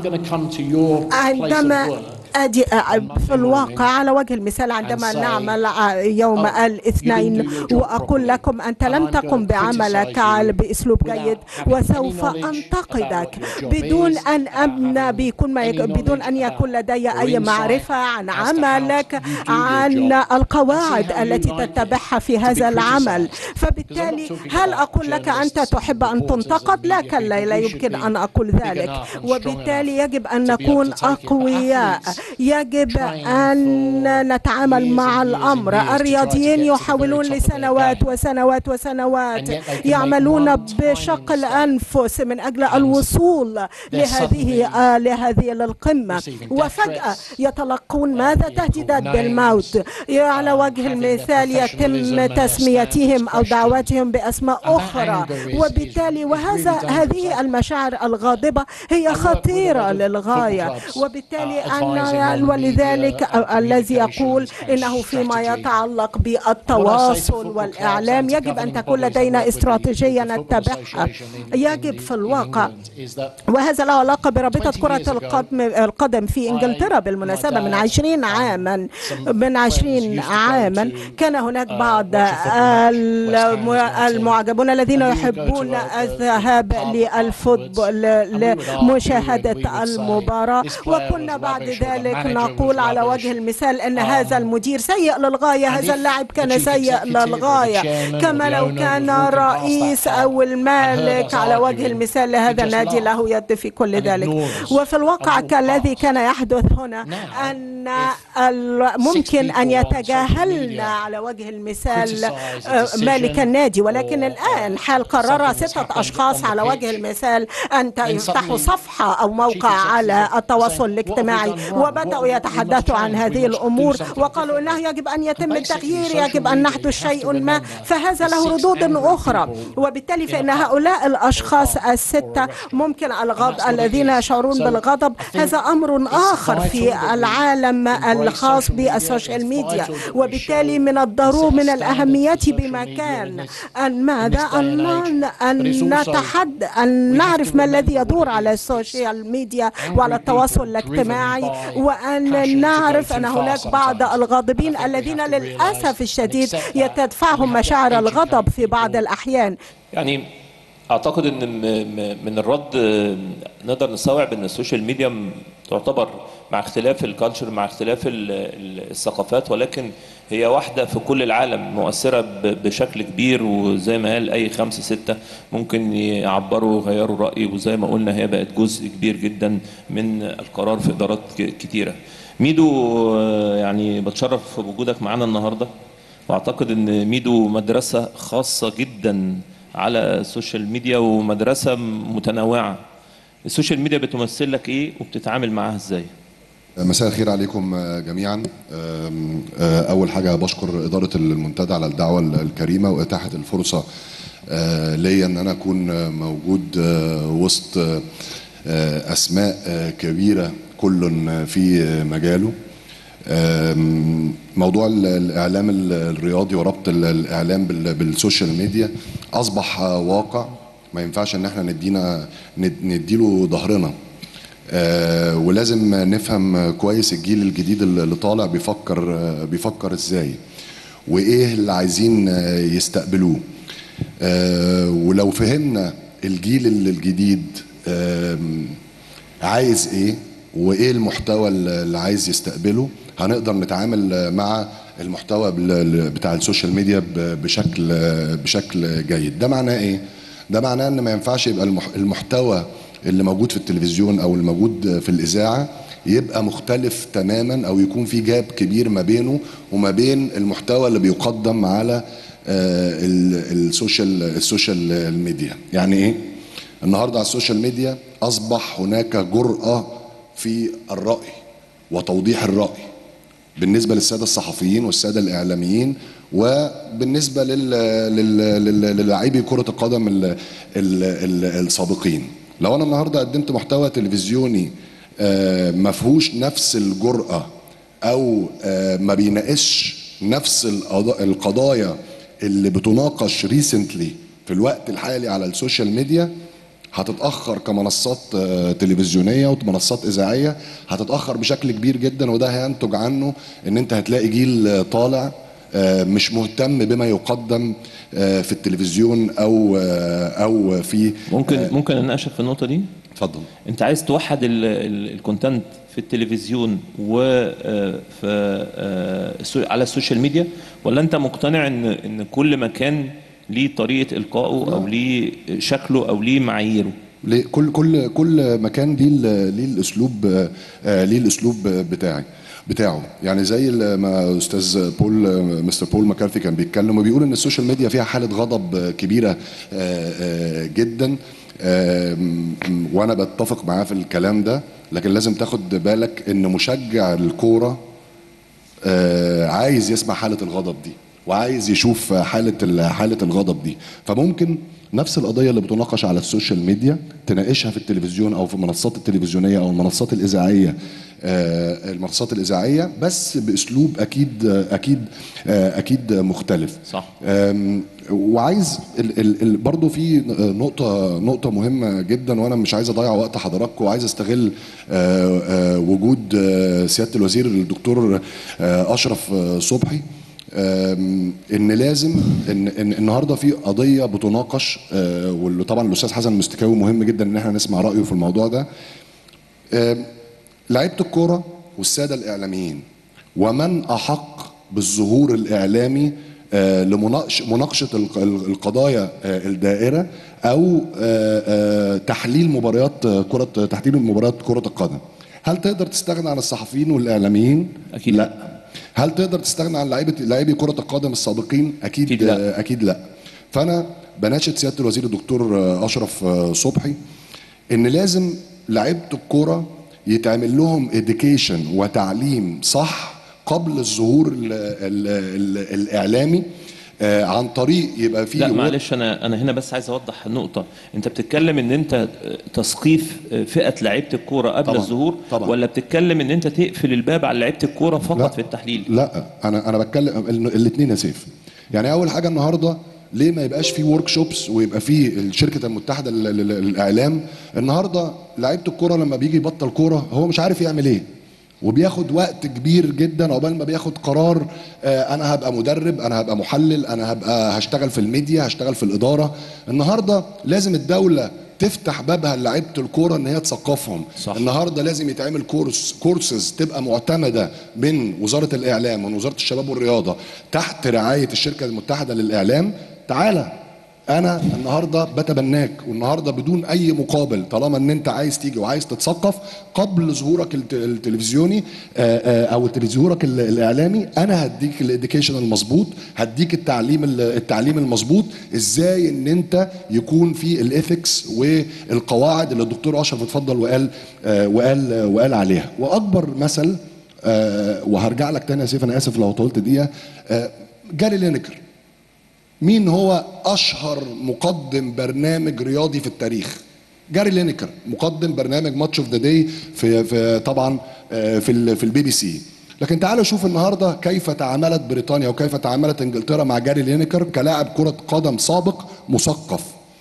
عندما أدي في الواقع على وجه المثال عندما نعمل يوم الاثنين وأقول لكم أنت لم تقم بعملك بأسلوب جيد وسوف أنتقدك بدون أن أبنى بيكون ما يك... بدون أن يكون لدي أي معرفة عن عملك عن القواعد التي تتبعها في هذا العمل فبالتالي هل أقول لك أنت تحب أن تنتقد لا كلا لا يمكن أن أقول ذلك وبالتالي يجب أن نكون أقوياء يجب أن نتعامل مع الأمر الرياضيين يحاولون لسنوات وسنوات وسنوات يعملون بشق الأنفس من أجل الوصول لهذه لهذه القمة وفجأة يتلقون ماذا تهديدات بالموت على وجه المثال يتم تسميتهم أو دعوتهم بأسماء أخرى وبالتالي وهذا هذه المشاعر الغاضبة هي خطيرة للغاية وبالتالي أن ولذلك الذي يقول انه فيما يتعلق بالتواصل والاعلام يجب ان تكون لدينا استراتيجيه نتبعها يجب في الواقع وهذا له علاقه برابطه كره القدم القدم في انجلترا بالمناسبه من عشرين عاما من عشرين عاما كان هناك بعض المعجبون الذين يحبون الذهاب للفوتبول لمشاهده المباراه وكنا بعد ذلك نقول على وجه المثال ان هذا المدير سيء للغايه هذا اللاعب كان سيء للغايه كما لو كان رئيس او المالك على وجه المثال لهذا النادي له يد في كل ذلك وفي الواقع كالذي كان يحدث هنا ان ممكن ان يتجاهلنا على وجه المثال مالك النادي ولكن الان حال قرر سته اشخاص على وجه المثال ان يفتحوا صفحه او موقع على التواصل الاجتماعي وبداوا يتحدثوا عن هذه الامور وقالوا انه يجب ان يتم التغيير يجب ان نحدث شيء ما فهذا له ردود اخرى وبالتالي فان هؤلاء الاشخاص السته ممكن الغضب الذين يشعرون بالغضب هذا امر اخر في العالم الخاص بالسوشيال ميديا وبالتالي من الضروري من الاهميه بمكان ان ماذا ان ان نتحد ان نعرف ما الذي يدور على السوشيال ميديا وعلى التواصل الاجتماعي وأن نعرف أن هناك بعض الغاضبين الذين للأسف الشديد يتدفعهم مشاعر الغضب في بعض الأحيان يعني اعتقد ان من الرد نقدر نستوعب ان السوشيال ميديا تعتبر مع اختلاف الكالتشر مع اختلاف الثقافات ولكن هي واحده في كل العالم مؤثره بشكل كبير وزي ما قال اي خمسه سته ممكن يعبروا ويغيروا راي وزي ما قلنا هي بقت جزء كبير جدا من القرار في ادارات كتيره. ميدو يعني بتشرف بوجودك معانا النهارده واعتقد ان ميدو مدرسه خاصه جدا على السوشيال ميديا ومدرسه متنوعه. السوشيال ميديا بتمثل لك ايه وبتتعامل معاها ازاي؟ مساء الخير عليكم جميعا اول حاجه بشكر اداره المنتدى على الدعوه الكريمه واتاحه الفرصه ليا ان انا اكون موجود وسط اسماء كبيره كل في مجاله موضوع الاعلام الرياضي وربط الاعلام بالسوشيال ميديا اصبح واقع ما ينفعش ان احنا ندينا نديله ظهرنا آه ولازم نفهم كويس الجيل الجديد اللي طالع بيفكر آه بيفكر ازاي وايه اللي عايزين آه يستقبلوه آه ولو فهمنا الجيل الجديد آه عايز ايه وايه المحتوى اللي عايز يستقبله هنقدر نتعامل مع المحتوى بال- بتاع السوشيال ميديا ب- بشكل بشكل جيد ده معناه ايه ده معناه ان ما ينفعش يبقى المح- المحتوى اللي موجود في التلفزيون او الموجود في الاذاعه يبقى مختلف تماما او يكون في جاب كبير ما بينه وما بين المحتوى اللي بيقدم على آه، ال- السوشيال السوشيال ميديا يعني ايه النهارده على السوشيال ميديا اصبح هناك جرأة في الرأي وتوضيح الرأي بالنسبة للسادة الصحفيين والسادة الإعلاميين وبالنسبة لل- لل- لل- للاعبي كرة القدم ال- ال- ال- السابقين لو أنا النهاردة قدمت محتوى تلفزيوني آه، ما فيهوش نفس الجرأة أو آه، ما بيناقش نفس القضا- القضايا اللي بتناقش ريسنتلي في الوقت الحالي على السوشيال ميديا هتتاخر كمنصات آه، تلفزيونيه ومنصات اذاعيه هتتاخر بشكل كبير جدا وده هينتج عنه ان انت هتلاقي جيل آه، طالع آه، مش مهتم بما يقدم آه، في التلفزيون او آه، او في ممكن ممكن اناقشك في النقطه دي اتفضل انت عايز توحد ال- ال- الكونتنت في التلفزيون وفي على السوشيال ميديا ولا انت مقتنع ان ان كل مكان ليه طريقه القائه او ليه شكله او ليه معاييره ليه؟ كل كل كل مكان ليه ال- ليه الاسلوب آه، آه، ليه الاسلوب بتاعي بتاعه يعني زي ال- ما استاذ بول آه، مستر بول مكارثي كان بيتكلم وبيقول ان السوشيال ميديا فيها حاله غضب آه، كبيره آه، آه، جدا آه، م- م- وانا بتفق معاه في الكلام ده لكن لازم تاخد بالك ان مشجع الكوره آه، عايز يسمع حالة الغضب دي وعايز يشوف حالة ال- حالة الغضب دي فممكن نفس القضية اللي بتناقش على السوشيال ميديا تناقشها في التلفزيون أو في المنصات التلفزيونية أو المنصات الإذاعية آه، المنصات الإذاعية بس بأسلوب أكيد أكيد آه، أكيد مختلف صح. أم، وعايز ال ال ال برضه في نقطة نقطة مهمة جدا وأنا مش عايز أضيع وقت حضراتكم وعايز أستغل آه، آه، وجود آه، سيادة الوزير الدكتور آه، أشرف آه، صبحي آم، ان لازم ان, إن النهارده في قضيه بتناقش آه، واللي طبعا الاستاذ حسن المستكاوي مهم جدا ان احنا نسمع رايه في الموضوع ده آم، لعيبه الكوره والساده الاعلاميين ومن احق بالظهور الاعلامي آه، لمناقش مناقشه الق- ال- القضايا آه، الدائره او آه، آه، تحليل مباريات آه، كره تحليل مباريات كره القدم هل تقدر تستغنى عن الصحفيين والاعلاميين أكيد لا هل تقدر تستغنى عن لعيبه لاعبي كره القدم السابقين اكيد أكيد لا. آه، اكيد لا فانا بناشد سياده الوزير الدكتور آه، اشرف آه، صبحي ان لازم لعيبه الكوره يتعمل لهم اديوكيشن وتعليم صح قبل الظهور ال ال ال الاعلامي آه، عن طريق يبقى فيه لا work- معلش انا انا هنا بس عايز اوضح نقطه انت بتتكلم ان انت تثقيف فئه لعيبه الكوره قبل طبعاً، الظهور طبعاً. ولا بتتكلم ان انت تقفل الباب على لعيبه الكوره فقط لا. في التحليل لا انا انا بتكلم الاثنين يا سيف يعني اول حاجه النهارده ليه ما يبقاش في ورك شوبس ويبقى في الشركه المتحده لل- لل- للاعلام النهارده لعيبه الكوره لما بيجي يبطل كوره هو مش عارف يعمل ايه وبياخد وقت كبير جدا عقبال ما بياخد قرار آه، انا هبقى مدرب انا هبقى محلل انا هبقى هشتغل في الميديا هشتغل في الاداره النهارده لازم الدوله تفتح بابها لعيبه الكوره ان هي تثقفهم صح. النهارده لازم يتعمل كورس كورسز تبقى معتمده من وزاره الاعلام ومن وزاره الشباب والرياضه تحت رعايه الشركه المتحده للاعلام تعالى انا النهارده بتبناك والنهارده بدون اي مقابل طالما ان انت عايز تيجي وعايز تتثقف قبل ظهورك الت- التلفزيوني آه، آه، او ظهورك ال- الاعلامي انا هديك الاديوكيشن المظبوط هديك التعليم ال- التعليم المظبوط ازاي ان انت يكون في الايثكس والقواعد اللي الدكتور اشرف اتفضل وقال آه، وقال آه، وقال عليها واكبر مثل آه، وهرجع لك تاني يا سيف انا اسف لو طولت دقيقه آه، جاري لينكر مين هو اشهر مقدم برنامج رياضي في التاريخ جاري لينكر مقدم برنامج ماتش اوف ذا داي في, في طبعا آه، في ال- في البي بي سي لكن تعالوا شوف النهارده كيف تعاملت بريطانيا وكيف تعاملت انجلترا مع جاري لينكر كلاعب كره قدم سابق مثقف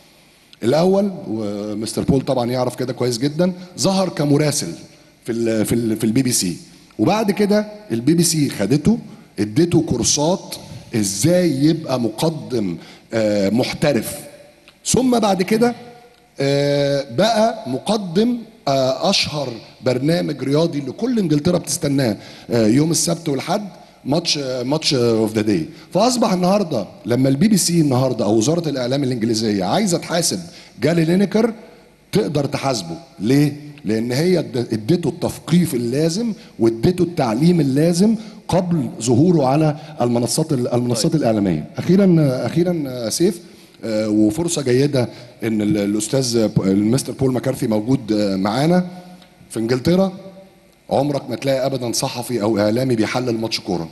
الاول ومستر بول طبعا يعرف كده كويس جدا ظهر كمراسل في ال في ال في البي بي سي وبعد كده البي بي سي خدته اديته كورسات ازاي يبقى مقدم آه، محترف ثم بعد كده آه، بقى مقدم آه، اشهر برنامج رياضي اللي كل انجلترا بتستناه آه، يوم السبت والحد ماتش آه، ماتش اوف ذا داي فاصبح النهارده لما البي بي سي النهارده او وزاره الاعلام الانجليزيه عايزه تحاسب جالي لينيكر تقدر تحاسبه ليه لان هي اد- اديته التثقيف اللازم واديته التعليم اللازم قبل ظهوره على المنصات ال- المنصات الاعلاميه اخيرا اخيرا سيف آه، وفرصه جيده ان ال- الاستاذ ب- المستر بول مكارثي موجود آه، معانا في انجلترا عمرك ما تلاقي ابدا صحفي او اعلامي بيحلل ماتش كوره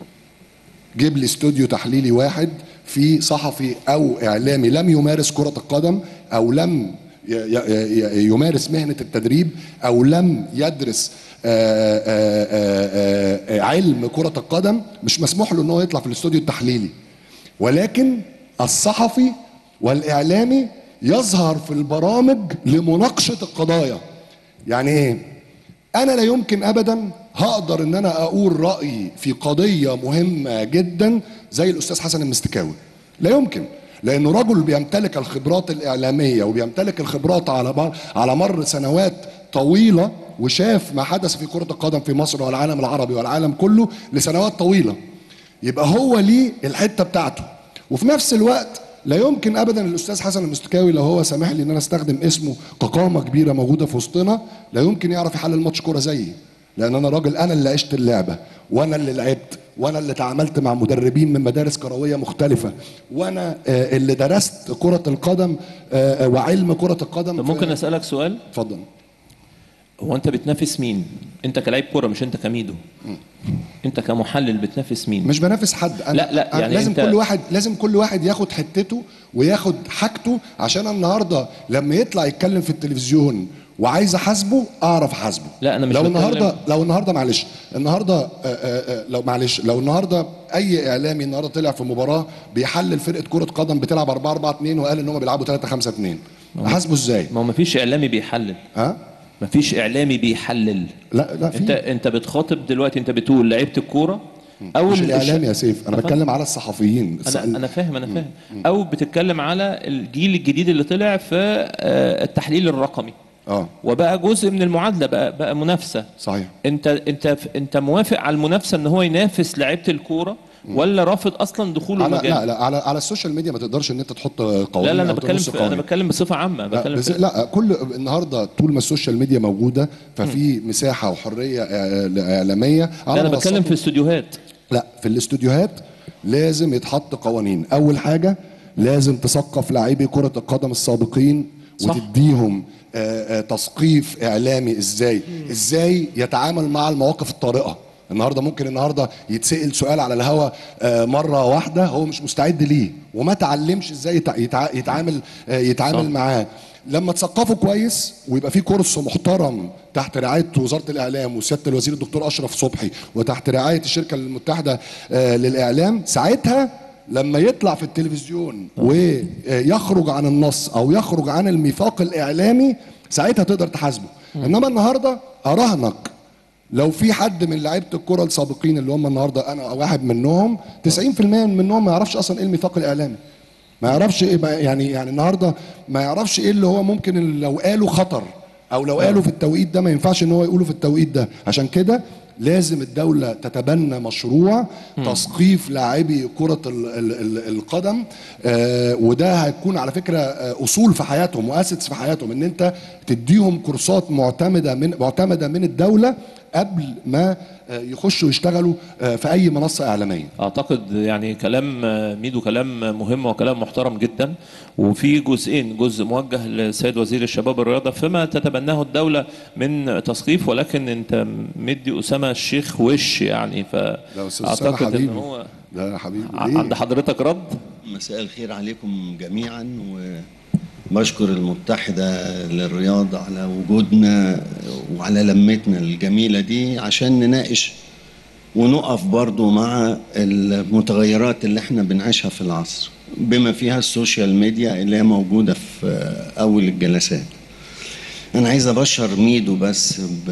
جيب لي استوديو تحليلي واحد في صحفي او اعلامي لم يمارس كره القدم او لم ي- ي- ي- يمارس مهنه التدريب او لم يدرس آه، آه، آه، آه، علم كره القدم مش مسموح له ان هو يطلع في الاستوديو التحليلي ولكن الصحفي والاعلامي يظهر في البرامج لمناقشه القضايا يعني ايه انا لا يمكن ابدا هقدر ان انا اقول رايي في قضيه مهمه جدا زي الاستاذ حسن المستكاوي لا يمكن لانه رجل بيمتلك الخبرات الاعلاميه وبيمتلك الخبرات على مر على مر سنوات طويله وشاف ما حدث في كره القدم في مصر والعالم العربي والعالم كله لسنوات طويله يبقى هو ليه الحته بتاعته وفي نفس الوقت لا يمكن ابدا الاستاذ حسن المستكاوي لو هو سامح لي ان انا استخدم اسمه كقامه كبيره موجوده في وسطنا لا يمكن يعرف يحلل ماتش كوره زيي لان انا راجل انا اللي عشت اللعبه وانا اللي لعبت وانا اللي تعاملت مع مدربين من مدارس كرويه مختلفه وانا آه، اللي درست كره القدم آه، آه، وعلم كره القدم طب في- ممكن اسالك سؤال اتفضل هو انت بتنافس مين انت كلاعب كوره مش انت كميدو انت كمحلل بتنافس مين مش بنافس حد أنا لا، لا، أنا يعني لازم أنت- كل واحد لازم كل واحد ياخد حتته وياخد حاجته عشان النهارده لما يطلع يتكلم في التلفزيون وعايز احاسبه اعرف احاسبه لا، أنا مش لو بتكلم- النهارده لو النهارده معلش النهارده آه، آه، آه، لو معلش لو النهارده اي اعلامي النهارده طلع في مباراه بيحلل فرقه كره قدم بتلعب 4 4 2 وقال ان هم بيلعبوا 3 5 2 احاسبه ازاي ما هو مفيش اعلامي بيحلل ها مفيش اعلامي بيحلل لا لا انت في انت بتخاطب دلوقتي انت بتقول لعيبه الكوره او مش ال- الاعلام يا سيف انا أنا بتكلم على الصحفيين انا انا فاهم انا فاهم او بتتكلم على الجيل الجديد اللي طلع في آه، التحليل الرقمي اه وبقى جزء من المعادله بقى بقى منافسه صحيح انت انت انت موافق على المنافسه ان هو ينافس لعيبه الكوره ولا رافض اصلا دخوله على المجال لا لا على على السوشيال ميديا ما تقدرش ان انت تحط قوانين لا لا انا أو بتكلم تنص في انا قوانين. بتكلم بصفه عامه لا, بتكلم بس في لا كل النهارده طول ما السوشيال ميديا موجوده ففي مساحه وحريه آه، اعلاميه على لا انا بتكلم منصات- في استوديوهات لا في الاستوديوهات لازم يتحط قوانين اول حاجه لازم تثقف لاعبي كره القدم السابقين صح. وتديهم آه، آه، تثقيف اعلامي ازاي ازاي يتعامل مع المواقف الطارئه النهارده ممكن النهارده يتسال سؤال على الهوا آه، مره واحده هو مش مستعد ليه وما تعلمش ازاي يتع- يتع- يتعامل آه، يتعامل صح. معاه لما تثقفه كويس ويبقى في كورس محترم تحت رعايه وزاره الاعلام وسياده الوزير الدكتور اشرف صبحي وتحت رعايه الشركه المتحده آه، للاعلام ساعتها لما يطلع في التلفزيون ويخرج عن النص او يخرج عن الميثاق الاعلامي ساعتها تقدر تحاسبه انما النهارده اراهنك لو في حد من لعيبه الكره السابقين اللي هم النهارده انا واحد منهم 90% منهم ما يعرفش اصلا ايه الميثاق الاعلامي ما يعرفش ايه ما- يعني يعني النهارده ما يعرفش ايه اللي هو ممكن اللي لو قاله خطر او لو قاله في التوقيت ده ما ينفعش ان هو يقوله في التوقيت ده عشان كده لازم الدولة تتبنى مشروع تثقيف لاعبي كرة ال ال ال القدم آه وده هيكون على فكرة آه أصول في حياتهم وأسس في حياتهم إن أنت تديهم كورسات معتمدة من معتمدة من الدولة قبل ما آه يخشوا يشتغلوا آه في أي منصة إعلامية اعتقد يعني كلام ميدو كلام مهم وكلام محترم جدا وفي جزئين جزء موجه للسيد وزير الشباب والرياضه فيما تتبناه الدوله من تثقيف ولكن انت مدي اسامه الشيخ وش يعني ده أستاذ أسامة فاعتقد ان حبيبي. هو ده يا حبيبي ع- ليه؟ عند حضرتك رد مساء الخير عليكم جميعا وبشكر المتحدة للرياضة على وجودنا وعلى لمتنا الجميلة دي عشان نناقش ونقف برضو مع المتغيرات اللي احنا بنعيشها في العصر بما فيها السوشيال ميديا اللي هي موجودة في أول الجلسات أنا عايز أبشر ميدو بس ب...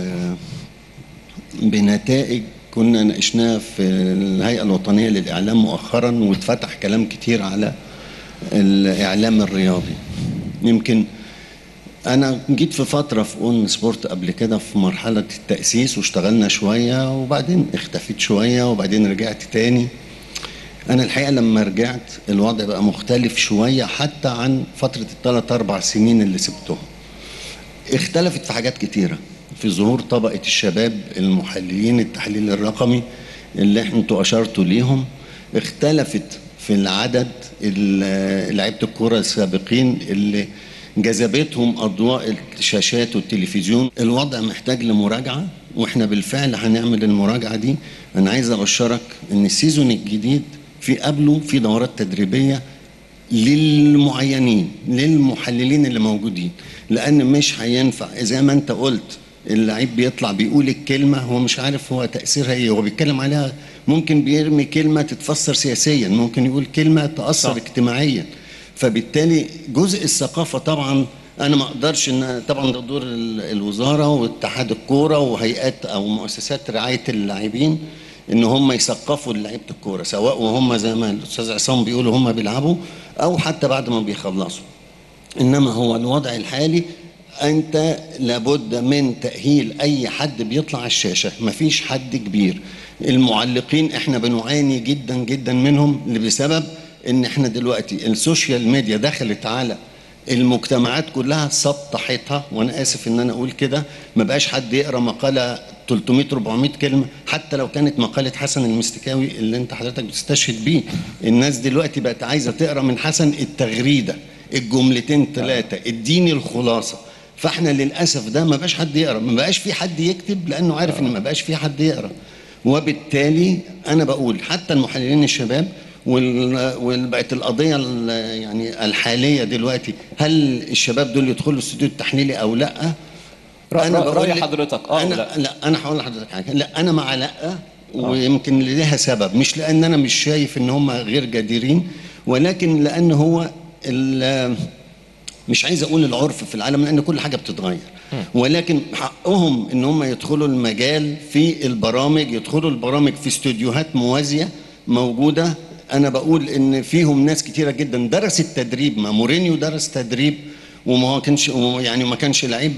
بنتائج كنا ناقشناها في الهيئة الوطنية للإعلام مؤخرا واتفتح كلام كتير على الإعلام الرياضي يمكن انا جيت في فتره في اون سبورت قبل كده في مرحله التاسيس واشتغلنا شويه وبعدين اختفيت شويه وبعدين رجعت تاني انا الحقيقه لما رجعت الوضع بقى مختلف شويه حتى عن فتره الثلاث اربع سنين اللي سبتهم اختلفت في حاجات كتيره في ظهور طبقه الشباب المحللين التحليل الرقمي اللي احنا انتوا اشرتوا ليهم اختلفت في العدد ال- لعيبه الكوره السابقين اللي جذبتهم اضواء الشاشات والتلفزيون الوضع محتاج لمراجعه واحنا بالفعل هنعمل المراجعه دي انا عايز ابشرك ان السيزون الجديد في قبله في دورات تدريبيه للمعينين للمحللين اللي موجودين لان مش هينفع زي ما انت قلت اللعيب بيطلع بيقول الكلمه هو مش عارف هو تاثيرها ايه هو بيتكلم عليها ممكن بيرمي كلمه تتفسر سياسيا ممكن يقول كلمه تاثر صح. اجتماعيا فبالتالي جزء الثقافه طبعا انا ما اقدرش ان طبعا ده دور ال- الوزاره واتحاد الكوره وهيئات او مؤسسات رعايه اللاعبين ان هم يثقفوا لعيبه الكوره سواء وهم زي ما الاستاذ عصام بيقولوا هم بيلعبوا او حتى بعد ما بيخلصوا انما هو الوضع الحالي انت لابد من تاهيل اي حد بيطلع على الشاشه مفيش حد كبير المعلقين احنا بنعاني جدا جدا منهم بسبب ان احنا دلوقتي السوشيال ميديا دخلت على المجتمعات كلها سطحتها وانا اسف ان انا اقول كده ما بقاش حد يقرا مقاله 300 400 كلمه حتى لو كانت مقاله حسن المستكاوي اللي انت حضرتك بتستشهد بيه الناس دلوقتي بقت عايزه تقرا من حسن التغريده الجملتين ثلاثه اديني الخلاصه فاحنا للاسف ده ما بقاش حد يقرا ما بقاش في حد يكتب لانه عارف ان ما بقاش في حد يقرا وبالتالي انا بقول حتى المحللين الشباب وبقت القضيه ال- يعني الحاليه دلوقتي هل الشباب دول يدخلوا الاستوديو التحليلي او لا رأ- رأ- بقول رأي لك- حضرتك، آه انا ولا؟ لا انا هقول لحضرتك حاجه لا انا مع لا ويمكن لها سبب مش لان انا مش شايف ان هم غير جديرين ولكن لان هو ال- مش عايز اقول العرف في العالم لان كل حاجه بتتغير ولكن حقهم ان هم يدخلوا المجال في البرامج يدخلوا البرامج في استوديوهات موازيه موجوده انا بقول ان فيهم ناس كتيره جدا درست تدريب ما مورينيو درس تدريب وما كانش يعني ما كانش لعيب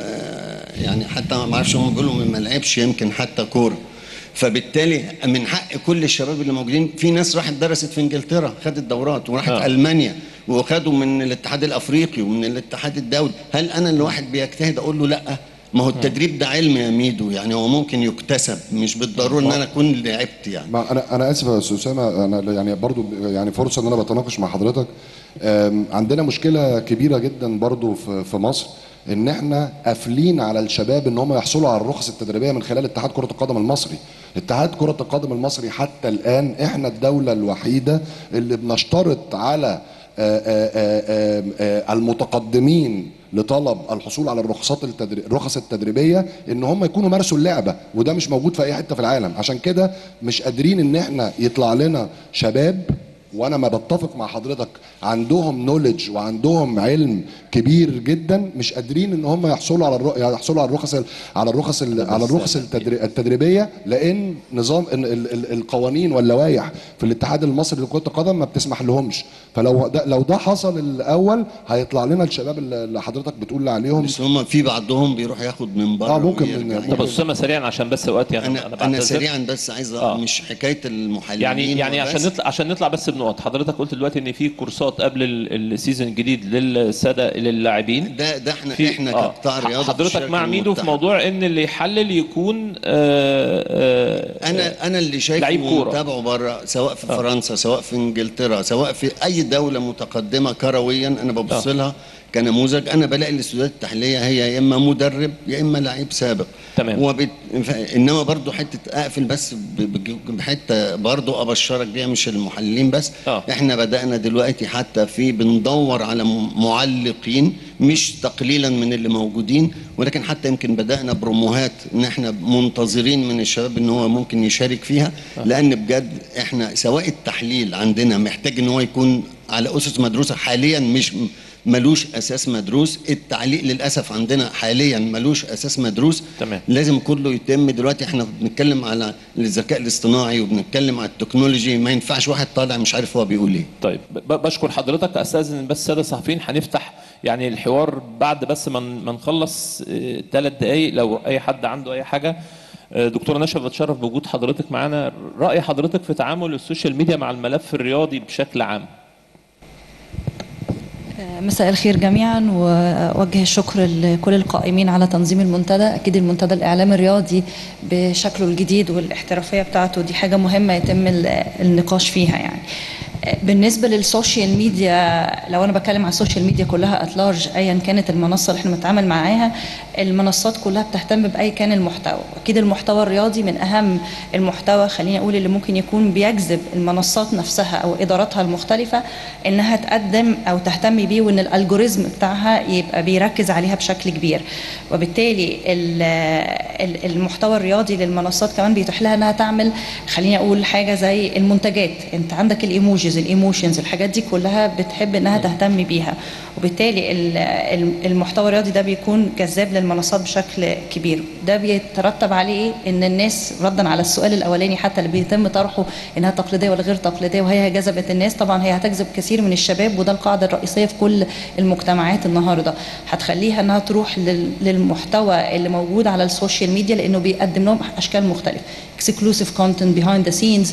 آه، يعني حتى ما اعرفش هم بيقولوا ما لعبش يمكن حتى كوره فبالتالي من حق كل الشباب اللي موجودين في ناس راحت درست في انجلترا خدت دورات وراحت آه. آه. المانيا وخدوا من الاتحاد الافريقي ومن الاتحاد الدولي هل انا الواحد بيجتهد اقول له لا ما هو التدريب ده علم يا ميدو يعني هو ممكن يكتسب مش بالضروره ان انا اكون لعبت يعني ما انا انا اسف يا استاذ اسامه انا يعني برضو يعني فرصه ان انا بتناقش مع حضرتك أم، عندنا مشكله كبيره جدا برضو في في مصر ان احنا قافلين على الشباب ان هم يحصلوا على الرخص التدريبيه من خلال اتحاد كره القدم المصري اتحاد كره القدم المصري حتى الان احنا الدوله الوحيده اللي بنشترط على آه، آه، آه، آه، المتقدمين لطلب الحصول على الرخصات التدري... الرخص التدريبيه ان هم يكونوا مارسوا اللعبه وده مش موجود في اي حته في العالم عشان كده مش قادرين ان احنا يطلع لنا شباب وانا ما بتفق مع حضرتك عندهم نولج وعندهم علم كبير جدا مش قادرين ان هم يحصلوا على الر... يحصلوا على الرخص ال- على الرخص ال- على الرخص التدري... التدريبيه لان نظام ال... ال... ال- القوانين واللوائح في الاتحاد المصري لكره القدم ما بتسمح لهمش فلو ده لو ده حصل الاول هيطلع لنا الشباب اللي اللي حضرتك بتقول عليهم بس هم في بعضهم بيروح ياخد من بره آه، ممكن ويرجع. من- طب اسامه سريعا عشان بس وقت يعني انا انا بعتذر. سريعا بس عايز آه. مش حكايه المحللين يعني يعني وبس. عشان نطلع عشان نطلع بس بنقط حضرتك قلت دلوقتي ان في كورسات قبل ال- السيزون الجديد للساده للاعبين ده ده احنا في احنا آه. كقطاع رياضه في حضرتك الشركة مع ميدو في المتحدة. موضوع ان اللي يحلل يكون آه آه انا انا اللي شايفه لعيب كورة. ومتابعه بره سواء في فرنسا سواء في انجلترا سواء في اي دوله متقدمه كرويا انا ببص آه. لها كنموذج انا بلاقي الاستوديوهات التحليليه هي يا اما مدرب يا اما لعيب سابق تمام. وبت... ف... انما برضو حته اقفل بس ب... بج- بحته برضو ابشرك بيها مش المحللين بس آه. احنا بدانا دلوقتي حتى في بندور على م- معلقين مش تقليلا من اللي موجودين ولكن حتى يمكن بدانا بروموهات ان احنا منتظرين من الشباب ان هو ممكن يشارك فيها لان بجد احنا سواء التحليل عندنا محتاج ان هو يكون على اسس مدروسه حاليا مش ملوش اساس مدروس التعليق للاسف عندنا حاليا ملوش اساس مدروس تمام. لازم كله يتم دلوقتي احنا بنتكلم على الذكاء الاصطناعي وبنتكلم على التكنولوجي ما ينفعش واحد طالع مش عارف هو بيقول ايه طيب ب- بشكر حضرتك استاذن بس الساده الصحفيين هنفتح يعني الحوار بعد بس ما ما نخلص ثلاث دقايق لو اي حد عنده اي حاجه آه، دكتوره نشا بتشرف بوجود حضرتك معانا راي حضرتك في تعامل السوشيال ميديا مع الملف الرياضي بشكل عام مساء الخير جميعا ووجه الشكر لكل القائمين على تنظيم المنتدى اكيد المنتدى الاعلام الرياضي بشكله الجديد والاحترافيه بتاعته دي حاجه مهمه يتم ال- النقاش فيها يعني بالنسبه للسوشيال ميديا لو انا بتكلم على السوشيال ميديا كلها اتلارج ايا كانت المنصه اللي احنا بنتعامل معاها المنصات كلها بتهتم باي كان المحتوى اكيد المحتوى الرياضي من اهم المحتوى خليني اقول اللي ممكن يكون بيجذب المنصات نفسها او اداراتها المختلفه انها تقدم او تهتم بيه وان الالجوريزم بتاعها يبقى بيركز عليها بشكل كبير وبالتالي ال- ال- المحتوى الرياضي للمنصات كمان بيتيح لها انها تعمل خليني اقول حاجه زي المنتجات انت عندك الايموجيز الايموشنز الحاجات دي كلها بتحب انها تهتم بيها وبالتالي ال- ال- المحتوى الرياضي ده بيكون جذاب للمنصات بشكل كبير ده بيترتب عليه ايه ان الناس ردا على السؤال الاولاني حتى اللي بيتم طرحه انها تقليديه ولا غير تقليديه وهي جذبت الناس طبعا هي هتجذب كثير من الشباب وده القاعده الرئيسيه في كل المجتمعات النهارده هتخليها انها تروح لل- للمحتوى اللي موجود على السوشيال ميديا لانه بيقدم لهم اشكال مختلفه اكسكلوسيف كونتنت بيهايند ذا سينز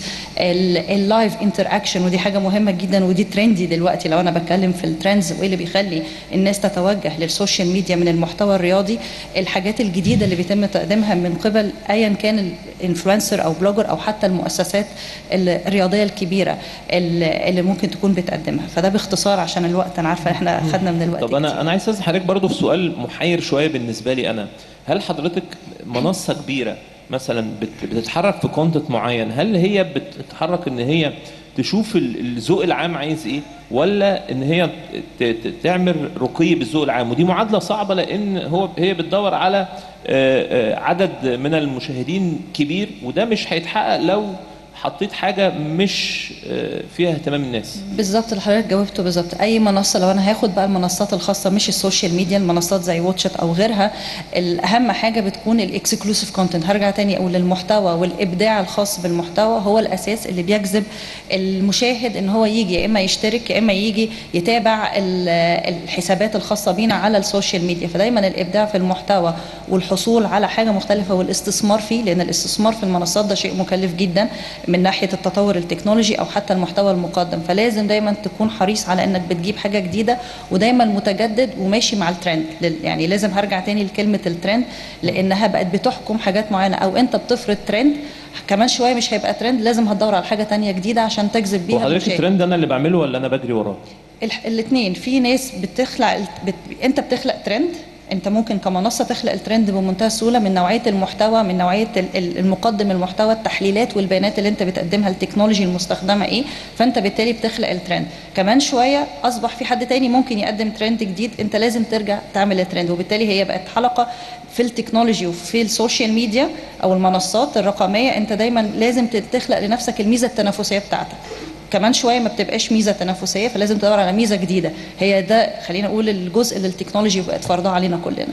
اللايف انتر ودي حاجه مهمه جدا ودي ترندي دلوقتي لو انا بتكلم في الترندز وايه اللي بيخلي الناس تتوجه للسوشيال ميديا من المحتوى الرياضي الحاجات الجديده اللي بيتم تقديمها من قبل ايا كان الانفلونسر او بلوجر او حتى المؤسسات الرياضيه الكبيره اللي اللي ممكن تكون بتقدمها فده باختصار عشان الوقت انا عارفه احنا خدنا من الوقت طب انا كتير. انا عايز اسال حضرتك برضو في سؤال محير شويه بالنسبه لي انا هل حضرتك منصه كبيره مثلا بت- بتتحرك في كونتنت معين هل هي بتتحرك ان هي تشوف ال- الذوق العام عايز ايه ولا ان هي ت- ت- تعمل رقي بالذوق العام ودي معادله صعبه لان هو هي بتدور على آه، آه، عدد من المشاهدين كبير وده مش هيتحقق لو حطيت حاجه مش آه، فيها اهتمام الناس بالظبط اللي حضرتك جاوبته بالظبط اي منصه لو انا هاخد بقى المنصات الخاصه مش السوشيال ميديا المنصات زي واتشت او غيرها الاهم حاجه بتكون الاكسكلوسيف كونتنت هرجع تاني اقول المحتوى والابداع الخاص بالمحتوى هو الاساس اللي بيجذب المشاهد ان هو يجي يا اما يشترك يا اما يجي يتابع ال- الحسابات الخاصه بينا على السوشيال ميديا فدايما الابداع في المحتوى والحصول على حاجه مختلفه والاستثمار فيه لان الاستثمار في المنصات ده شيء مكلف جدا من ناحيه التطور التكنولوجي او حتى المحتوى المقدم فلازم دايما تكون حريص على انك بتجيب حاجه جديده ودايما متجدد وماشي مع الترند لل- يعني لازم هرجع تاني لكلمه الترند لانها بقت بتحكم حاجات معينه او انت بتفرض ترند كمان شويه مش هيبقى ترند لازم هتدور على حاجه تانية جديده عشان تجذب هو بيها حضرتك المشاهد. الترند انا اللي بعمله ولا انا بجري وراه الاثنين في ناس بتخلق بت... انت بتخلق ترند انت ممكن كمنصه تخلق الترند بمنتهى السهوله من نوعيه المحتوى من نوعيه ال- ال- المقدم المحتوى التحليلات والبيانات اللي انت بتقدمها التكنولوجي المستخدمه ايه فانت بالتالي بتخلق الترند كمان شويه اصبح في حد تاني ممكن يقدم ترند جديد انت لازم ترجع تعمل الترند وبالتالي هي بقت حلقه في التكنولوجي وفي السوشيال ميديا او المنصات الرقميه انت دايما لازم تخلق لنفسك الميزه التنافسيه بتاعتك كمان شويه ما بتبقاش ميزه تنافسيه فلازم تدور على ميزه جديده هي ده خلينا نقول الجزء اللي التكنولوجي بقت فرضها علينا كلنا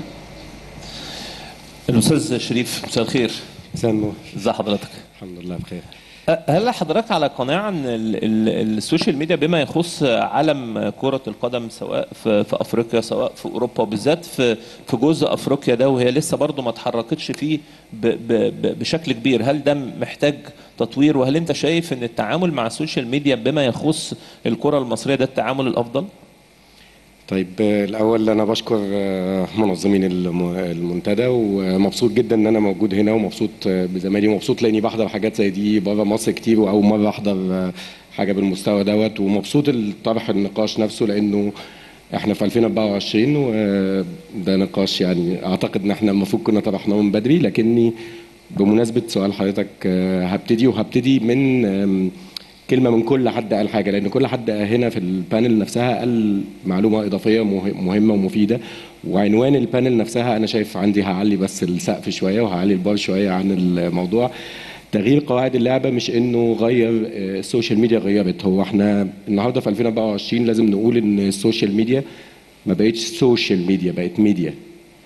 الاستاذ شريف مساء الخير مساء النور ازي حضرتك الحمد لله بخير هل حضرتك على قناعه ان ال- ال- السوشيال ميديا بما يخص عالم كره القدم سواء في, في افريقيا سواء في اوروبا وبالذات في في جزء افريقيا ده وهي لسه برضه ما اتحركتش فيه ب ب ب بشكل كبير هل ده محتاج تطوير وهل انت شايف ان التعامل مع السوشيال ميديا بما يخص الكره المصريه ده التعامل الافضل؟ طيب آه، الاول انا بشكر آه، منظمين الم- المنتدى ومبسوط جدا ان انا موجود هنا ومبسوط آه، بزمايلي ومبسوط لاني بحضر حاجات زي دي بره مصر كتير واول مره احضر آه، حاجه بالمستوى دوت ومبسوط الطرح النقاش نفسه لانه احنا في 2024 وده نقاش يعني اعتقد ان احنا المفروض كنا طرحناه من بدري لكني بمناسبه سؤال حضرتك آه، هبتدي وهبتدي من آم، كلمه من كل حد قال حاجه لان كل حد هنا في البانل نفسها قال معلومه اضافيه مه- مهمه ومفيده وعنوان البانل نفسها انا شايف عندي هعلي بس السقف شويه وهعلي البار شويه عن الموضوع تغيير قواعد اللعبه مش انه غير آه، السوشيال ميديا غيرت هو احنا النهارده في 2024 لازم نقول ان السوشيال ميديا ما بقتش سوشيال ميديا بقت ميديا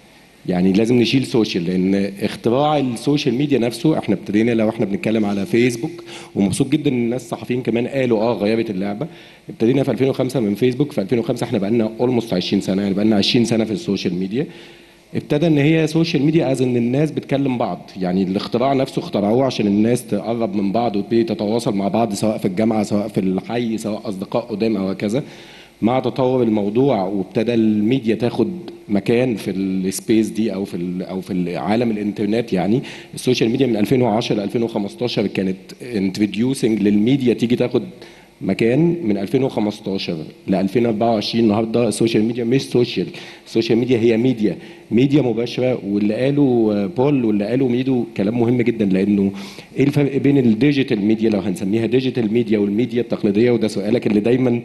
يعني لازم نشيل سوشيال لان اختراع السوشيال ميديا نفسه احنا ابتدينا لو احنا بنتكلم على فيسبوك ومبسوط جدا ان الناس الصحفيين كمان قالوا اه غيرت اللعبه ابتدينا في 2005 من فيسبوك في 2005 احنا بقالنا اولموست 20 سنه يعني بقالنا 20 سنه في السوشيال ميديا ابتدى ان هي سوشيال ميديا از ان الناس بتكلم بعض يعني الاختراع نفسه اخترعوه عشان الناس تقرب من بعض وتبتدي تتواصل مع بعض سواء في الجامعه سواء في الحي سواء اصدقاء قدام او هكذا مع تطور الموضوع وابتدى الميديا تاخد مكان في السبيس دي او في ال- او في عالم الانترنت يعني السوشيال ميديا من 2010 ل 2015 كانت انتروديوسنج للميديا تيجي تاخد مكان من 2015 ل 2024 النهارده السوشيال ميديا مش سوشيال السوشيال ميديا هي ميديا ميديا مباشره واللي قاله بول واللي قاله ميدو كلام مهم جدا لانه ايه الفرق بين الديجيتال ميديا لو هنسميها ديجيتال ميديا والميديا التقليديه وده سؤالك اللي دايما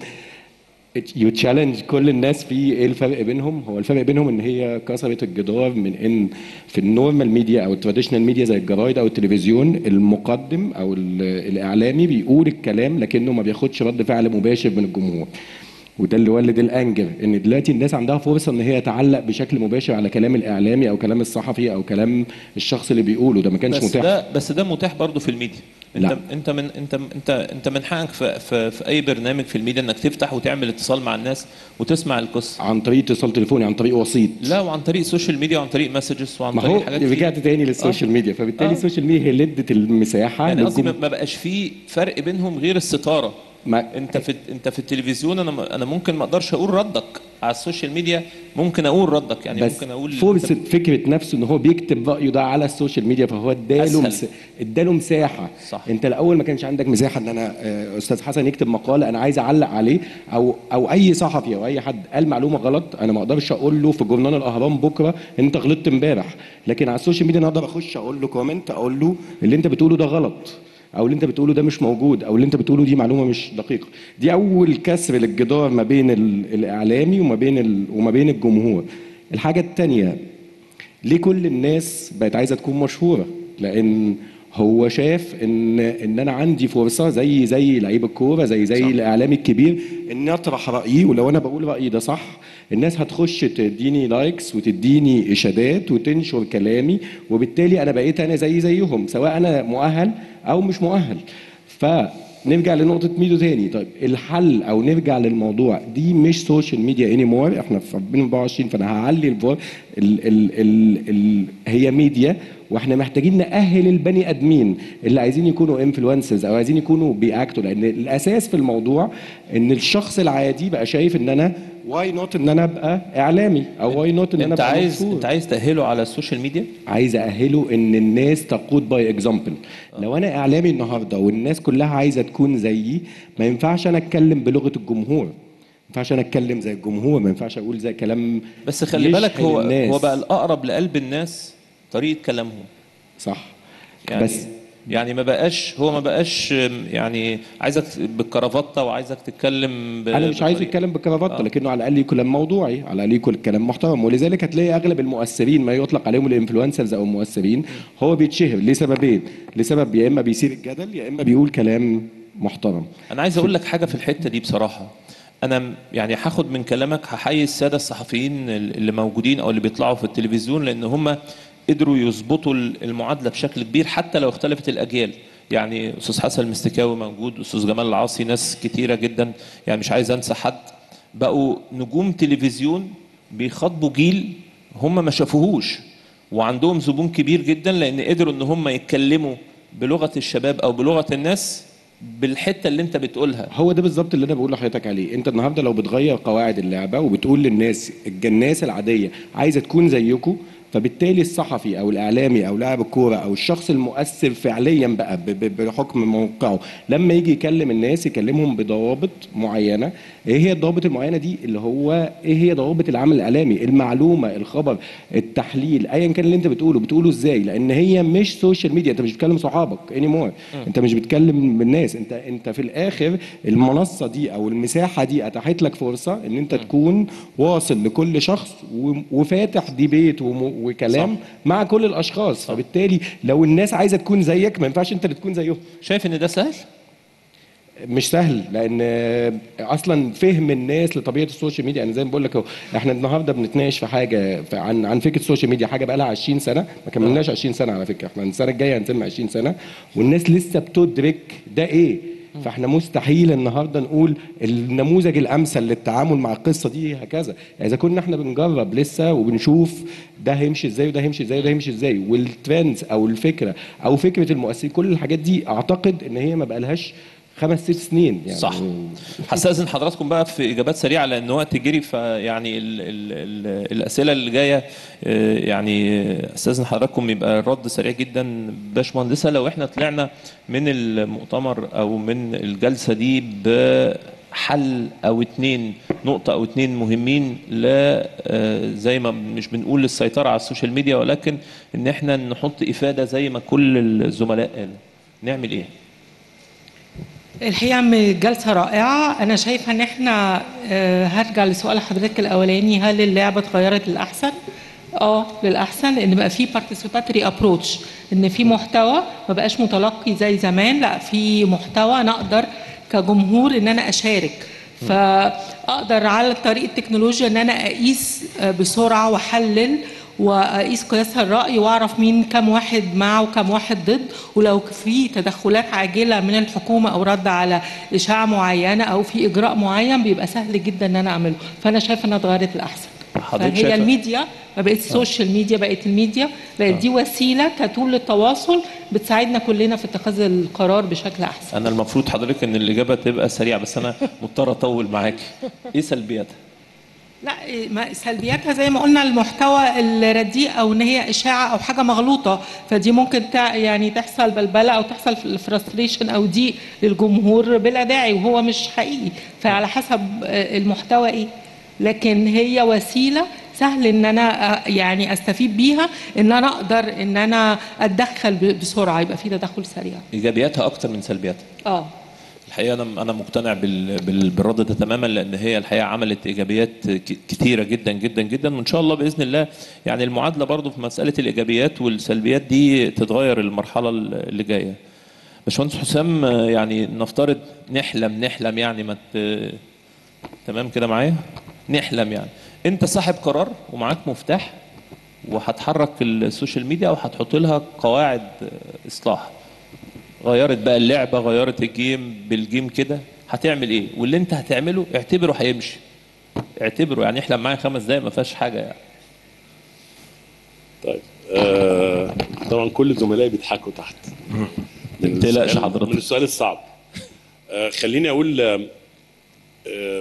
يو تشالنج كل الناس في ايه الفرق بينهم هو الفرق بينهم ان هي كسرت الجدار من ان في النورمال ميديا او التراديشنال ميديا زي الجرايد او التلفزيون المقدم او ال- الاعلامي بيقول الكلام لكنه ما بياخدش رد فعل مباشر من الجمهور وده اللي ولد الانجر ان دلوقتي الناس عندها فرصه ان هي تعلق بشكل مباشر على كلام الاعلامي او كلام الصحفي او كلام الشخص اللي بيقوله ده ما كانش بس متاح ده بس ده متاح برضه في الميديا انت لا. انت من انت انت انت من حقك في, في, في اي برنامج في الميديا انك تفتح وتعمل اتصال مع الناس وتسمع القصه عن طريق اتصال تليفوني عن طريق وسيط لا وعن طريق السوشيال ميديا وعن طريق مسجز وعن ما طريق هو حاجات كتير. رجعت تاني للسوشيال ميديا فبالتالي آه. السوشيال ميديا هي اللي ادت المساحه يعني قصدي للجمهور. ما ما بقاش في فرق بينهم غير الستاره ما انت في انت في التلفزيون انا ما- انا ممكن ما اقدرش اقول ردك على السوشيال ميديا ممكن اقول ردك يعني بس ممكن اقول فرصة فكرة نفسه ان هو بيكتب رأيه ده على السوشيال ميديا فهو اداله أسهل. مس... اداله مساحة صح. انت الاول ما كانش عندك مساحة ان انا آه، استاذ حسن يكتب مقال انا عايز اعلق عليه او او اي صحفي او اي حد قال معلومة غلط انا ما اقدرش اقول له في جورنال الاهرام بكرة انت غلطت امبارح لكن على السوشيال ميديا انا اقدر اخش اقول له كومنت اقول له اللي انت بتقوله ده غلط او اللي انت بتقوله ده مش موجود او اللي انت بتقوله دي معلومه مش دقيقه دي اول كسر للجدار ما بين ال- الاعلامي وما بين ال... وما بين الجمهور الحاجه الثانيه ليه كل الناس بقت عايزه تكون مشهوره لان هو شاف ان ان انا عندي فرصه زي زي لعيب الكوره زي زي الاعلامي الكبير ان اطرح رايي ولو انا بقول رايي ده صح الناس هتخش تديني لايكس وتديني اشادات وتنشر كلامي وبالتالي انا بقيت انا زي زيهم سواء انا مؤهل او مش مؤهل فنرجع لنقطة ميدو تاني طيب الحل او نرجع للموضوع دي مش سوشيال ميديا اني مور احنا في 2024 فانا هعلي الفور ال ال ال ال هي ميديا واحنا محتاجين نأهل البني ادمين اللي عايزين يكونوا انفلونسرز او عايزين يكونوا بيأكتوا لان الاساس في الموضوع ان الشخص العادي بقى شايف ان انا واي نوت ان انا ابقى اعلامي او واي نوت ان انا انت ابقى عايز مشهور. انت عايز تاهله على السوشيال ميديا عايز اهله ان الناس تقود باي اكزامبل لو انا اعلامي النهارده والناس كلها عايزه تكون زيي ما ينفعش انا اتكلم بلغه الجمهور ما ينفعش انا اتكلم زي الجمهور ما ينفعش اقول زي كلام بس خلي يشحن بالك هو الناس. هو بقى الاقرب لقلب الناس طريقه كلامهم صح يعني بس يعني ما بقاش هو ما بقاش يعني عايزك بالكرافته وعايزك تتكلم ب- انا مش عايز بطريقة- اتكلم بكرافته آه. لكنه على الاقل يكون كلام موضوعي على الاقل يكون كلام محترم ولذلك هتلاقي اغلب المؤثرين ما يطلق عليهم الانفلونسرز او المؤثرين هو بيتشهر لسببين لسبب يا اما بيثير الجدل يا اما بيقول كلام محترم انا عايز اقول لك حاجه في الحته دي بصراحه انا م- يعني هاخد من كلامك هحيي الساده الصحفيين ال- اللي موجودين او اللي بيطلعوا في التلفزيون لان هم قدروا يظبطوا ال- المعادله بشكل كبير حتى لو اختلفت الاجيال يعني استاذ حسن المستكاوي موجود استاذ جمال العاصي ناس كتيره جدا يعني مش عايز انسى حد بقوا نجوم تلفزيون بيخاطبوا جيل هم ما شافوهوش وعندهم زبون كبير جدا لان قدروا ان هم يتكلموا بلغه الشباب او بلغه الناس بالحته اللي انت بتقولها هو ده بالظبط اللي انا بقول لحضرتك عليه انت النهارده لو بتغير قواعد اللعبه وبتقول للناس الج- الناس العاديه عايزه تكون زيكم فبالتالي الصحفي او الاعلامي او لاعب الكوره او الشخص المؤثر فعليا بقى ب- ب- بحكم موقعه لما يجي يكلم الناس يكلمهم بضوابط معينه ايه هي الضوابط المعينه دي اللي هو ايه هي ضوابط العمل الاعلامي المعلومه الخبر التحليل ايا كان اللي انت بتقوله بتقوله ازاي لان هي مش سوشيال ميديا انت مش بتكلم صحابك اني مور انت مش بتكلم الناس انت انت في الاخر المنصه دي او المساحه دي اتاحت لك فرصه ان انت تكون واصل لكل شخص و- وفاتح ديبيت وم- وكلام صح. مع كل الاشخاص فبالتالي لو الناس عايزه تكون زيك ما ينفعش انت اللي تكون زيهم شايف ان ده سهل مش سهل لان اصلا فهم الناس لطبيعه السوشيال ميديا يعني زي ما بقول لك اهو احنا النهارده بنتناقش في حاجه في عن عن فكره السوشيال ميديا حاجه بقى لها 20 سنه ما كملناش 20 سنه على فكره احنا السنه الجايه هنتم 20 سنه والناس لسه بتدرك ده ايه فاحنا مستحيل النهارده نقول النموذج الامثل للتعامل مع القصه دي هكذا يعني اذا كنا احنا بنجرب لسه وبنشوف ده هيمشي ازاي وده هيمشي ازاي وده هيمشي ازاي والترندز او الفكره او فكره المؤثرين كل الحاجات دي اعتقد ان هي ما بقالهاش خمس ست سنين يعني صح هستاذن حضراتكم بقى في اجابات سريعه لان وقت جري فيعني ال ال ال الاسئله اللي جايه آه، يعني استاذن حضراتكم يبقى الرد سريع جدا باشمهندسه لو احنا طلعنا من المؤتمر او من الجلسه دي بحل او اتنين نقطه او اتنين مهمين لا آه، زي ما مش بنقول للسيطره على السوشيال ميديا ولكن ان احنا نحط افاده زي ما كل الزملاء قالوا نعمل ايه؟ الحقيقه من جلسه رائعه انا شايفه ان احنا آه، هرجع لسؤال حضرتك الاولاني هل اللعبه اتغيرت للاحسن اه للاحسن ان بقى في بارتيسيباتوري ابروتش ان في محتوى ما بقاش متلقي زي زمان لا في محتوى انا اقدر كجمهور ان انا اشارك فاقدر على طريق التكنولوجيا ان انا اقيس آه، بسرعه واحلل واقيس قياس الراي واعرف مين كم واحد مع وكم واحد ضد ولو في تدخلات عاجله من الحكومه او رد على اشاعه معينه او في اجراء معين بيبقى سهل جدا ان انا اعمله فانا شايفه انها اتغيرت الاحسن حضرتك فهي شايفة- الميديا ما بقتش سوشيال ميديا بقت الميديا بقت دي وسيله كتول للتواصل بتساعدنا كلنا في اتخاذ القرار بشكل احسن انا المفروض حضرتك ان الاجابه تبقى سريعه بس انا مضطر اطول معاكي ايه سلبياتها لا إيه، ما سلبياتها زي ما قلنا المحتوى الرديء او ان هي اشاعه او حاجه مغلوطه فدي ممكن تع يعني تحصل بلبله او تحصل فرستريشن او ضيق للجمهور بلا داعي وهو مش حقيقي فعلى حسب آه، المحتوى ايه لكن هي وسيله سهل ان انا آه، يعني استفيد بيها ان انا اقدر ان انا اتدخل ب- بسرعه يبقى في تدخل سريع ايجابياتها اكتر من سلبياتها اه الحقيقه انا انا مقتنع بال... بال... بالرد ده تماما لان هي الحقيقه عملت ايجابيات ك- كتيره جدا جدا جدا وان شاء الله باذن الله يعني المعادله برضو في مساله الايجابيات والسلبيات دي تتغير المرحله اللي جايه باشمهندس حسام آه، يعني نفترض نحلم نحلم يعني ما ت... تمام كده معايا نحلم يعني انت صاحب قرار ومعاك مفتاح وهتحرك السوشيال ميديا وهتحط لها قواعد آه، اصلاح غيرت بقى اللعبه غيرت الجيم بالجيم كده هتعمل ايه واللي انت هتعمله اعتبره هيمشي اعتبره يعني احلم معايا خمس دقايق ما فيهاش حاجه يعني طيب آه طبعا كل زملائي بيضحكوا تحت من تقلقش السؤال- حضرتك. من السؤال الصعب آه خليني اقول آه آه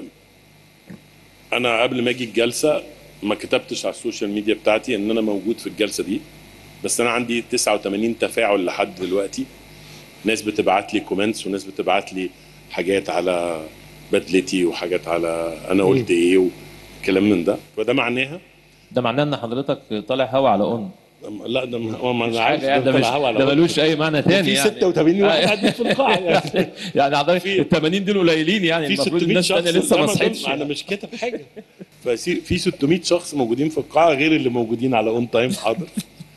انا قبل ما اجي الجلسه ما كتبتش على السوشيال ميديا بتاعتي ان انا موجود في الجلسه دي بس انا عندي 89 تفاعل لحد دلوقتي ناس بتبعت لي كومنتس وناس بتبعت لي حاجات على بدلتي وحاجات على انا قلت ايه وكلام من ده فده معناها ده معناه ان حضرتك طالع هوا على اون لا ده ما ما مش انا عارف حاجه يعني ده طلع مش هوا على ده وجهي. ملوش اي معنى تاني في يعني 86 واحد قاعدين في القاعه يعني يعني حضرتك في- ال 80 دول قليلين يعني في المفروض 600 الناس شخص الثانيه لسه ما قدام دول، صحتش انا مش كاتب حاجه ففي في 600 شخص موجودين في القاعه غير اللي موجودين على اون تايم حاضر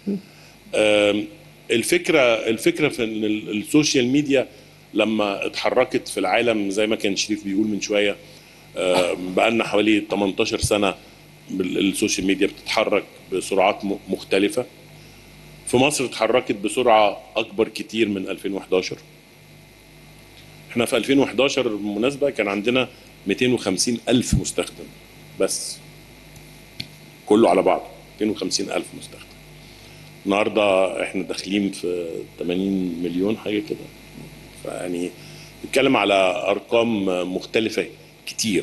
آم، الفكره الفكره في ان ال- السوشيال ميديا لما اتحركت في العالم زي ما كان شريف بيقول من شويه بقى لنا حوالي 18 سنه بال- السوشيال ميديا بتتحرك بسرعات م- مختلفه في مصر اتحركت بسرعه اكبر كتير من 2011 احنا في 2011 بالمناسبه كان عندنا 250 الف مستخدم بس كله على بعضه 250 الف مستخدم النهارده احنا داخلين في 80 مليون حاجه كده فيعني نتكلم على ارقام مختلفه كتير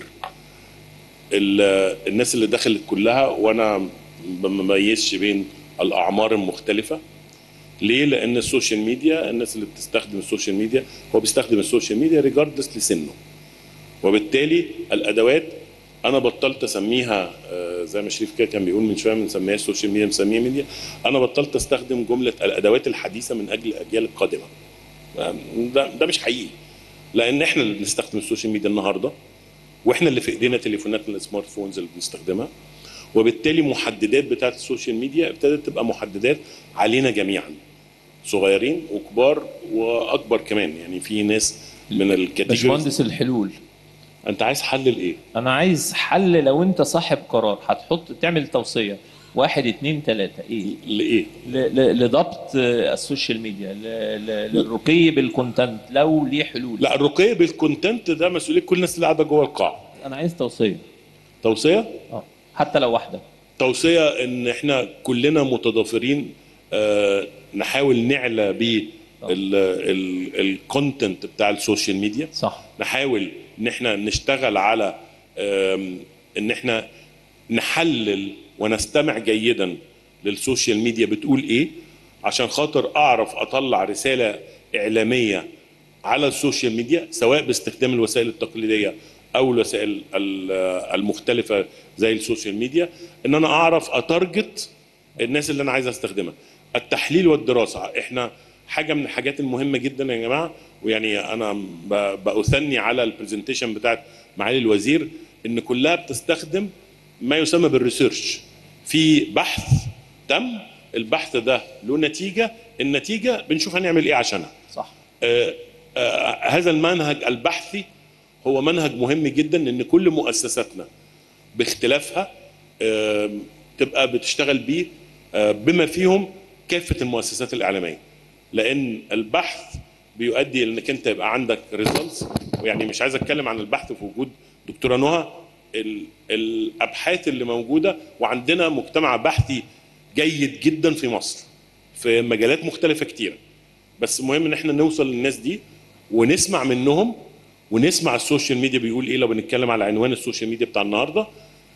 ال- الناس اللي دخلت كلها وانا ما بميزش بين الاعمار المختلفه ليه؟ لان السوشيال ميديا الناس اللي بتستخدم السوشيال ميديا هو بيستخدم السوشيال ميديا ريجاردلس لسنه وبالتالي الادوات انا بطلت اسميها آه، زي ما شريف كده كان بيقول من شويه بنسميها السوشيال ميديا بنسميها ميديا انا بطلت استخدم جمله الادوات الحديثه من اجل الاجيال القادمه آه، ده ده مش حقيقي لان احنا اللي بنستخدم السوشيال ميديا النهارده واحنا اللي في ايدينا تليفوناتنا السمارت فونز اللي بنستخدمها وبالتالي محددات بتاعت السوشيال ميديا ابتدت تبقى محددات علينا جميعا صغيرين وكبار واكبر كمان يعني في ناس من الكاتيجوري باشمهندس الحلول انت عايز حل لايه؟ انا عايز حل لو انت صاحب قرار هتحط تعمل توصيه واحد اتنين تلاته ايه؟ لايه؟ ل- ل- لضبط آه، السوشيال ميديا ل- ل- للرقي بالكونتنت لو ليه حلول لا الرقي بالكونتنت ده مسؤوليه كل الناس اللي قاعده جوه القاعه انا عايز توصيه توصيه اه حتى لو واحده توصيه ان احنا كلنا متضافرين آه نحاول نعلى بيه الكونتنت بتاع السوشيال ميديا صح نحاول ان احنا نشتغل على آم، ان احنا نحلل ونستمع جيدا للسوشيال ميديا بتقول ايه عشان خاطر اعرف اطلع رساله اعلاميه على السوشيال ميديا سواء باستخدام الوسائل التقليديه او الوسائل ال- المختلفه زي السوشيال ميديا ان انا اعرف اتارجت الناس اللي انا عايز استخدمها التحليل والدراسه احنا حاجه من الحاجات المهمه جدا يا جماعه ويعني انا ب- باثني على البرزنتيشن بتاعت معالي الوزير ان كلها بتستخدم ما يسمى بالريسيرش في بحث تم البحث ده له نتيجه النتيجه بنشوف هنعمل ايه عشانها صح آه، آه، هذا المنهج البحثي هو منهج مهم جدا ان كل مؤسساتنا باختلافها آم، تبقى بتشتغل بيه آه، بما فيهم كافه المؤسسات الاعلاميه لان البحث بيؤدي انك انت يبقى عندك ريزلتس ويعني مش عايز اتكلم عن البحث في وجود دكتوره نهى ال- الابحاث اللي موجوده وعندنا مجتمع بحثي جيد جدا في مصر في مجالات مختلفه كتيره بس المهم ان احنا نوصل للناس دي ونسمع منهم ونسمع السوشيال ميديا بيقول ايه لو بنتكلم على عنوان السوشيال ميديا بتاع النهارده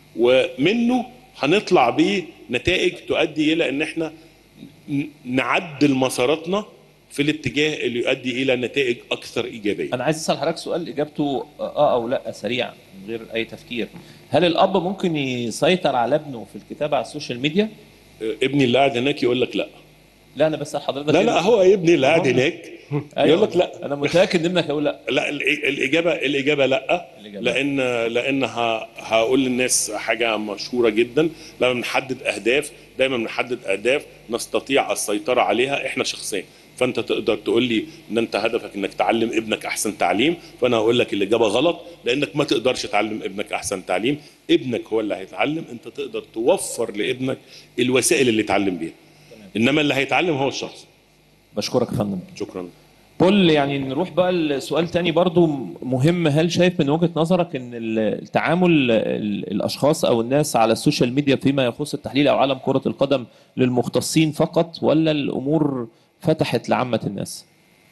ومنه هنطلع بيه نتائج تؤدي الى ان احنا ن- نعدل مساراتنا في الاتجاه اللي يؤدي الى نتائج اكثر ايجابيه. انا عايز اسال حضرتك سؤال اجابته اه او لا سريعا من غير اي تفكير هل الاب ممكن يسيطر على ابنه في الكتابه على السوشيال ميديا ابني اللي قاعد هناك يقول لك لا. لا انا بسال حضرتك لا لا هو ابني اللي قاعد أهو. هناك أيوة. يقول لك لا. انا متاكد انك هقول لا لا الإ- الاجابه الاجابه لا الإجابة. لان لان ه- هقول للناس حاجه مشهوره جدا لما بنحدد اهداف دايما بنحدد اهداف نستطيع السيطره عليها احنا شخصيا فانت تقدر تقول لي ان انت هدفك انك تعلم ابنك احسن تعليم فانا هقول لك الاجابه غلط لانك ما تقدرش تعلم ابنك احسن تعليم ابنك هو اللي هيتعلم انت تقدر توفر لابنك الوسائل اللي يتعلم بيها انما اللي هيتعلم هو الشخص بشكرك يا فندم شكرا بول يعني نروح بقى لسؤال تاني برضو مهم هل شايف من وجهة نظرك ان التعامل ال- الاشخاص او الناس على السوشيال ميديا فيما يخص التحليل او عالم كرة القدم للمختصين فقط ولا الامور فتحت لعامة الناس؟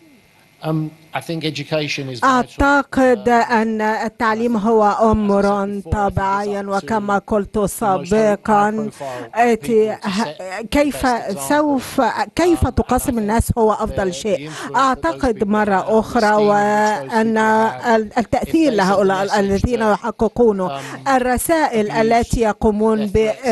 Um, I think education is vital. أعتقد أن التعليم هو أمر طبيعي وكما قلت سابقا آتي- ه- كيف سوف كيف تقاسم الناس هو أفضل شيء أعتقد مرة أخرى وأن التأثير لهؤلاء الذين يحققون الرسائل التي يقومون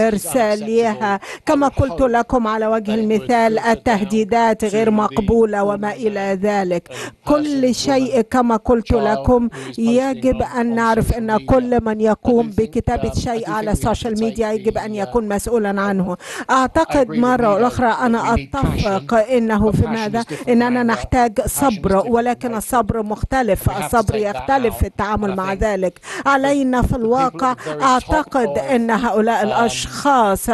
بإرسالها كما قلت لكم على وجه المثال التهديدات غير مقبولة وما إلى ذلك كل شيء كما قلت لكم يجب أن نعرف أن كل من يقوم بكتابة شيء على السوشيال ميديا يجب أن يكون مسؤولا عنه أعتقد مرة أخرى أنا أتفق إنه في ماذا إننا نحتاج صبر ولكن الصبر مختلف الصبر يختلف في التعامل مع ذلك علينا في الواقع أعتقد أن هؤلاء الأشخاص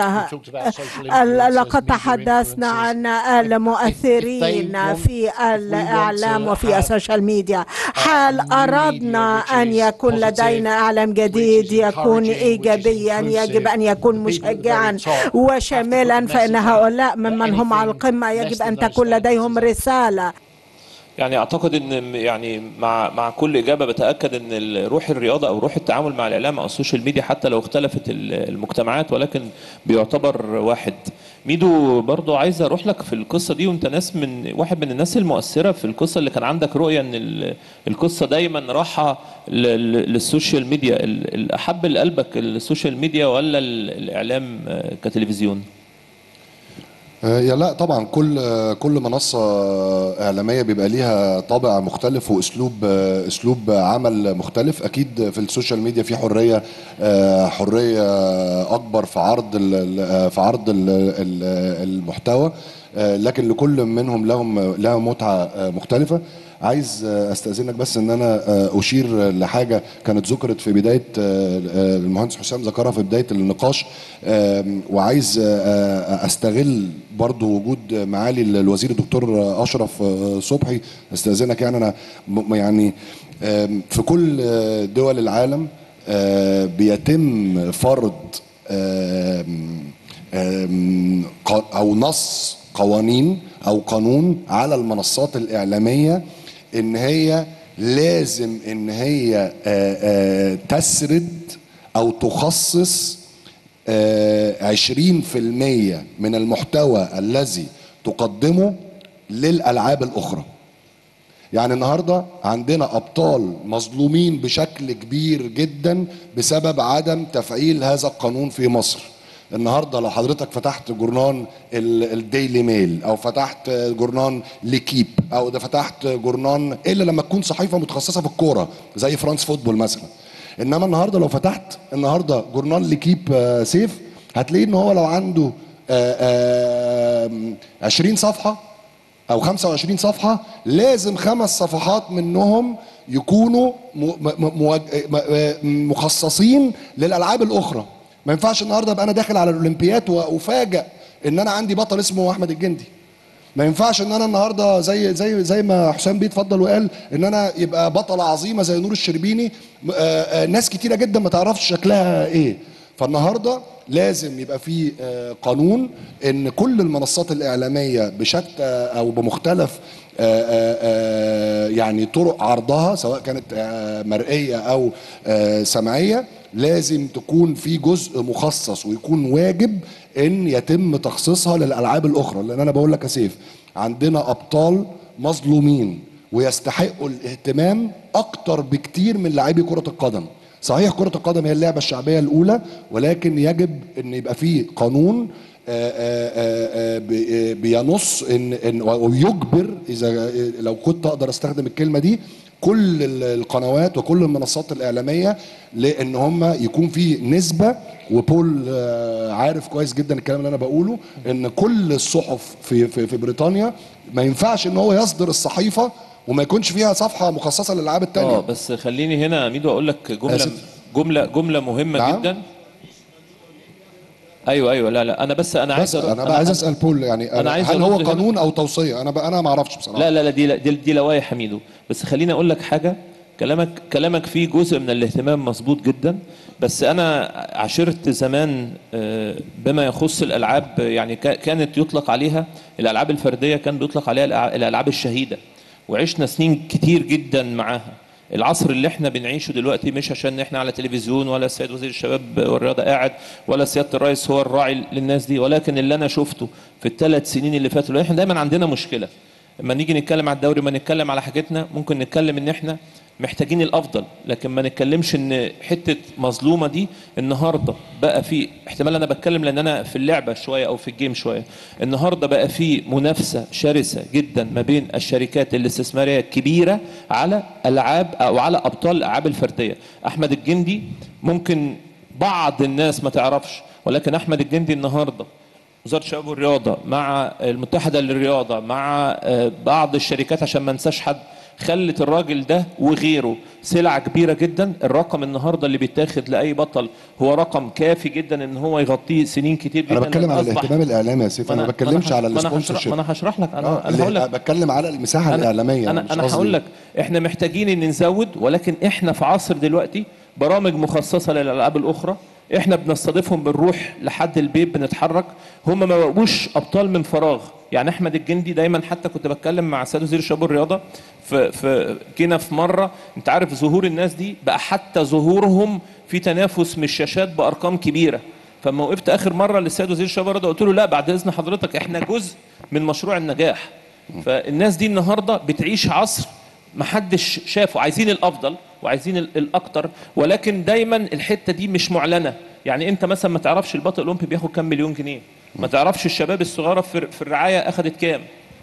لقد تحدثنا عن المؤثرين في الإعلام وفي السوشيال ميديا حال أردنا أن يكون لدينا إعلام جديد يكون إيجابيا يجب أن يكون مشجعا وشاملا فإن هؤلاء ممن هم على القمة يجب أن تكون لديهم رسالة يعني اعتقد ان يعني مع مع كل اجابه بتاكد ان ال- روح الرياضه او روح التعامل مع الاعلام او السوشيال ميديا حتى لو اختلفت ال- المجتمعات ولكن بيعتبر واحد ميدو برضو عايز اروح لك في القصه دي وانت ناس من واحد من الناس المؤثره في القصه اللي كان عندك رؤيه ان ال- القصه دايما راحه ل- ل- للسوشيال ميديا ال- الاحب لقلبك السوشيال ميديا ولا ال- الاعلام آه، كتلفزيون آه، يا لا طبعا كل آه، كل منصه اعلاميه بيبقى ليها طابع مختلف واسلوب آه، اسلوب عمل مختلف اكيد في السوشيال ميديا في حريه آه، حريه اكبر في عرض ال- ال- آه، في عرض ال- ال- المحتوى آه، لكن لكل منهم لهم لها متعه آه، مختلفه عايز آه، استاذنك بس ان انا آه، اشير لحاجه كانت ذكرت في بدايه آه، آه، المهندس حسام ذكرها في بدايه النقاش آم، وعايز آه، آه، استغل برضو وجود معالي الوزير الدكتور اشرف آه، صبحي استاذنك يعني انا م- يعني آم، في كل آه، دول العالم آه، بيتم فرض آم، آم، ق- او نص قوانين او قانون على المنصات الاعلاميه ان هي لازم ان هي آه، آه، تسرد او تخصص عشرين في المية من المحتوى الذي تقدمه للألعاب الأخرى يعني النهاردة عندنا أبطال مظلومين بشكل كبير جدا بسبب عدم تفعيل هذا القانون في مصر النهارده لو حضرتك فتحت جورنان ال- الديلي ميل او فتحت جورنان ليكيب او ده فتحت جورنان الا لما تكون صحيفه متخصصه في الكوره زي فرانس فوتبول مثلا انما النهارده لو فتحت النهارده جورنال ليكيب آه، سيف هتلاقي ان هو لو عنده آه، آه، 20 صفحه او 25 صفحه لازم خمس صفحات منهم يكونوا م- م- موج- م- مخصصين للالعاب الاخرى ما ينفعش النهارده ابقى انا داخل على الاولمبياد وافاجئ ان انا عندي بطل اسمه احمد الجندي ما ينفعش ان انا النهارده زي زي زي ما حسام بيه اتفضل وقال ان انا يبقى بطله عظيمه زي نور الشربيني م- آه، آه، ناس كتيره جدا ما تعرفش شكلها ايه فالنهارده لازم يبقى في آه، قانون ان كل المنصات الاعلاميه بشتى او بمختلف آه، آه، آه، يعني طرق عرضها سواء كانت آه، مرئيه او آه، سمعيه لازم تكون في جزء مخصص ويكون واجب ان يتم تخصيصها للالعاب الاخرى لان انا بقول لك يا سيف عندنا ابطال مظلومين ويستحقوا الاهتمام اكتر بكتير من لاعبي كره القدم صحيح كرة القدم هي اللعبة الشعبية الأولى ولكن يجب أن يبقى فيه قانون آه، آه، آه، بي- آه، بينص ان ان ويجبر اذا لو كنت اقدر استخدم الكلمه دي كل ال- القنوات وكل المنصات الاعلاميه لان هم يكون في نسبه وبول آه، عارف كويس جدا الكلام اللي انا بقوله ان كل الصحف في في, في بريطانيا ما ينفعش ان هو يصدر الصحيفه وما يكونش فيها صفحه مخصصه للالعاب التانيه اه بس خليني هنا يا ميدو اقول لك جمله آسف. جمله جمله مهمه نعم. جدا ايوه ايوه لا لا انا بس انا عايز بس أرد- انا بقى عايز اسال بول يعني أنا عايز هل هو أرد هنا. قانون او توصيه انا بقى انا ما اعرفش بصراحه لا لا لا دي دي, دي لوائح حميدو بس خليني اقول لك حاجه كلامك كلامك فيه جزء من الاهتمام مظبوط جدا بس انا عشرت زمان آه، بما يخص الالعاب يعني كا- كانت يطلق عليها الالعاب الفرديه كان بيطلق عليها الأع- الالعاب الشهيده وعشنا سنين كتير جدا معاها العصر اللي احنا بنعيشه دلوقتي مش عشان احنا على تلفزيون ولا السيد وزير الشباب والرياضه قاعد ولا سياده الرئيس هو الراعي للناس دي ولكن اللي انا شفته في الثلاث سنين اللي فاتوا لأن احنا دايما عندنا مشكله لما نيجي نتكلم على الدوري ما نتكلم على حاجتنا ممكن نتكلم ان احنا محتاجين الافضل لكن ما نتكلمش ان حته مظلومه دي النهارده بقى في احتمال انا بتكلم لان انا في اللعبه شويه او في الجيم شويه النهارده بقى في منافسه شرسه جدا ما بين الشركات الاستثماريه الكبيره على العاب او على ابطال الالعاب الفرديه احمد الجندي ممكن بعض الناس ما تعرفش ولكن احمد الجندي النهارده وزاره الشباب والرياضه مع المتحده للرياضه مع آه، بعض الشركات عشان ما انساش حد خلت الراجل ده وغيره سلعه كبيره جدا الرقم النهارده اللي بيتاخد لاي بطل هو رقم كافي جدا ان هو يغطيه سنين كتير جدا انا بتكلم على أصبح- الاهتمام الاعلامي يا سيف ما انا ما أنا- بتكلمش ما على أنا- ما أنا هشرح- السبونسر ما انا هشرح لك انا آه، انا هقول اللي- لك بتكلم على المساحه أنا- الاعلاميه انا مش انا قصدي- هقول لك احنا محتاجين ان نزود ولكن احنا في عصر دلوقتي برامج مخصصه للالعاب الاخرى احنا بنستضيفهم بنروح لحد البيت بنتحرك هم ما بقوش ابطال من فراغ يعني احمد الجندي دايما حتى كنت بتكلم مع سيد وزير الشباب والرياضه في في جينا في مره انت عارف ظهور الناس دي بقى حتى ظهورهم في تنافس من الشاشات بارقام كبيره فما وقفت اخر مره للسيد وزير الشباب والرياضه قلت له لا بعد اذن حضرتك احنا جزء من مشروع النجاح فالناس دي النهارده بتعيش عصر محدش شافه عايزين الافضل وعايزين ال- الاكتر ولكن دايما الحته دي مش معلنه يعني انت مثلا ما تعرفش البطل الاولمبي بياخد كام مليون جنيه ما تعرفش الشباب الصغيره في في الرعايه اخذت كام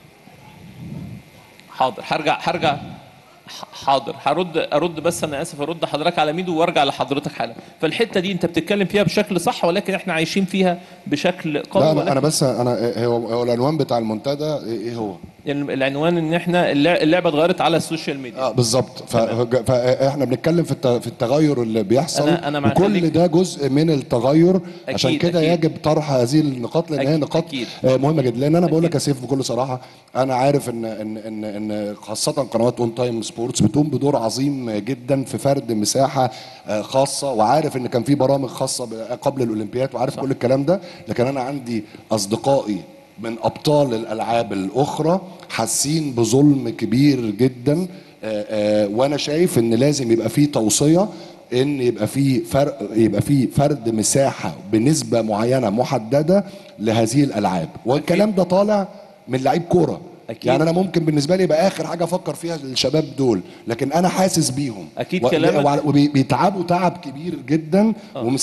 حاضر هرجع هرجع ح- حاضر هرد ارد بس انا اسف ارد حضرتك على ميدو وارجع لحضرتك حالا فالحته دي انت بتتكلم فيها بشكل صح ولكن احنا عايشين فيها بشكل قوي لا انا ولكن انا بس انا هو هو العنوان بتاع المنتدى ايه هو؟ يعني العنوان ان احنا اللع- اللعبه اتغيرت على السوشيال ميديا اه بالظبط ف- فاحنا بنتكلم في الت- في التغير اللي بيحصل أنا- أنا مع وكل خليك- ده جزء من التغير عشان أكيد، كده أكيد. يجب طرح هذه النقاط لان هي أكيد، نقاط أكيد. آه، مهمه جدا لان انا بقول لك يا سيف بكل صراحه انا عارف ان ان ان ان خاصه قنوات اون تايم سبورتس بتقوم بدور عظيم جدا في فرد مساحه آه، خاصه وعارف ان كان في برامج خاصه ب- قبل الاولمبياد وعارف كل الكلام ده لكن انا عندي اصدقائي من ابطال الالعاب الاخرى حاسين بظلم كبير جدا آه، آه، وانا شايف ان لازم يبقى في توصيه ان يبقى في فرق يبقى في فرد مساحه بنسبه معينه محدده لهذه الالعاب والكلام ده طالع من لعيب كوره أكيد. يعني انا ممكن بالنسبه لي يبقى اخر حاجه افكر فيها الشباب دول لكن انا حاسس بيهم أكيد و- كلامك- وبيتعبوا تعب كبير جدا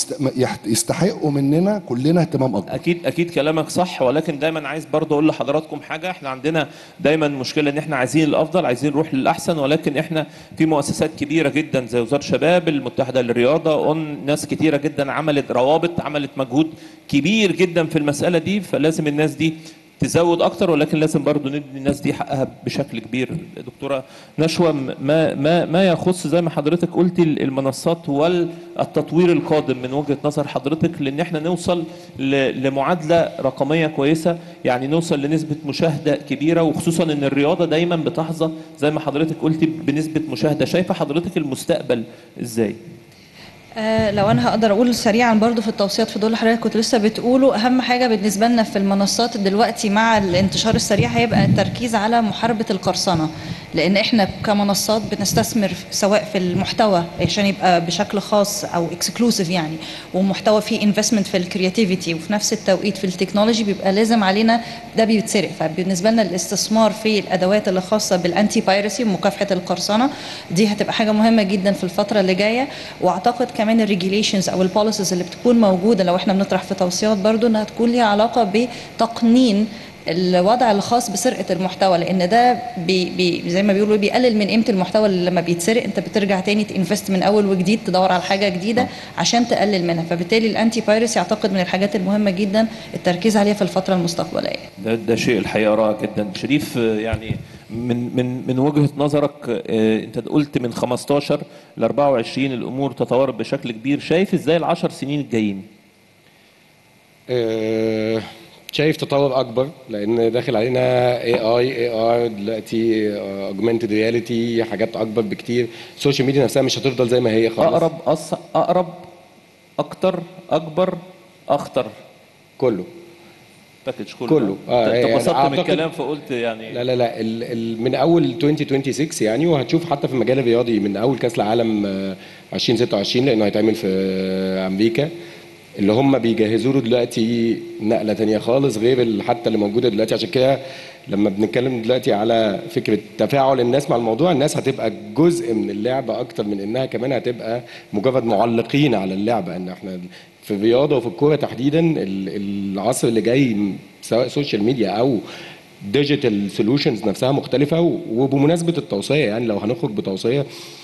ويستحقوا مننا كلنا اهتمام اكبر اكيد اكيد كلامك صح ولكن دايما عايز برضه اقول لحضراتكم حاجه احنا عندنا دايما مشكله ان احنا عايزين الافضل عايزين نروح للاحسن ولكن احنا في مؤسسات كبيره جدا زي وزاره الشباب المتحده للرياضه اون ناس كتيره جدا عملت روابط عملت مجهود كبير جدا في المساله دي فلازم الناس دي تزود اكتر ولكن لازم برضو ندي الناس دي حقها بشكل كبير دكتوره نشوى ما ما ما يخص زي ما حضرتك قلتي المنصات والتطوير القادم من وجهه نظر حضرتك لان احنا نوصل ل- لمعادله رقميه كويسه يعني نوصل لنسبه مشاهده كبيره وخصوصا ان الرياضه دايما بتحظى زي ما حضرتك قلتي بنسبه مشاهده شايفه حضرتك المستقبل ازاي آه، لو انا هقدر اقول سريعا برضو في التوصيات في دول اللي حضرتك كنت لسه بتقوله اهم حاجه بالنسبه لنا في المنصات دلوقتي مع الانتشار السريع هيبقى التركيز على محاربه القرصنه لان احنا كمنصات بنستثمر سواء في المحتوى عشان يبقى بشكل خاص او اكسكلوسيف يعني ومحتوى فيه انفستمنت في الكرياتيفيتي وفي نفس التوقيت في التكنولوجي بيبقى لازم علينا ده بيتسرق فبالنسبه لنا الاستثمار في الادوات اللي خاصه بالانتي بايرسي ومكافحه القرصنه دي هتبقى حاجه مهمه جدا في الفتره اللي جايه واعتقد كمان الريجيليشنز او البوليسيز اللي بتكون موجوده لو احنا بنطرح في توصيات برضو انها تكون ليها علاقه بتقنين الوضع الخاص بسرقه المحتوى لان ده بي بي زي ما بيقولوا بيقلل من قيمه المحتوى اللي لما بيتسرق انت بترجع تاني تنفست من اول وجديد تدور على حاجه جديده عشان تقلل منها فبالتالي الانتي بايرسي اعتقد من الحاجات المهمه جدا التركيز عليها في الفتره المستقبليه ده ده شيء الحقيقه رائع جدا شريف آه، يعني من من من وجهه نظرك آه، انت قلت من 15 ل 24 الامور تطورت بشكل كبير شايف ازاي العشر سنين الجايين آه، شايف تطور اكبر لان داخل علينا اي اي اي ار دلوقتي اوجمانتد رياليتي حاجات اكبر بكتير السوشيال ميديا نفسها مش هتفضل زي ما هي خالص اقرب أص... اقرب اكتر اكبر اخطر كله باكج كله كله. آه، انت يعني انبسطت من أعتقد- الكلام فقلت يعني لا لا لا ال ال من اول 2026 يعني وهتشوف حتى في المجال الرياضي من اول كاس العالم آه، 2026 لانه هيتعمل في آه، امريكا اللي هم بيجهزوا له دلوقتي نقله تانية خالص غير ال- حتى اللي موجوده دلوقتي عشان كده لما بنتكلم دلوقتي على فكره تفاعل الناس مع الموضوع الناس هتبقى جزء من اللعبه اكتر من انها كمان هتبقى مجرد معلقين على اللعبه ان احنا في الرياضه وفي الكوره تحديدا ال- العصر اللي جاي سواء سوشيال ميديا او ديجيتال سولوشنز نفسها مختلفه و- وبمناسبه التوصيه يعني لو هنخرج بتوصيه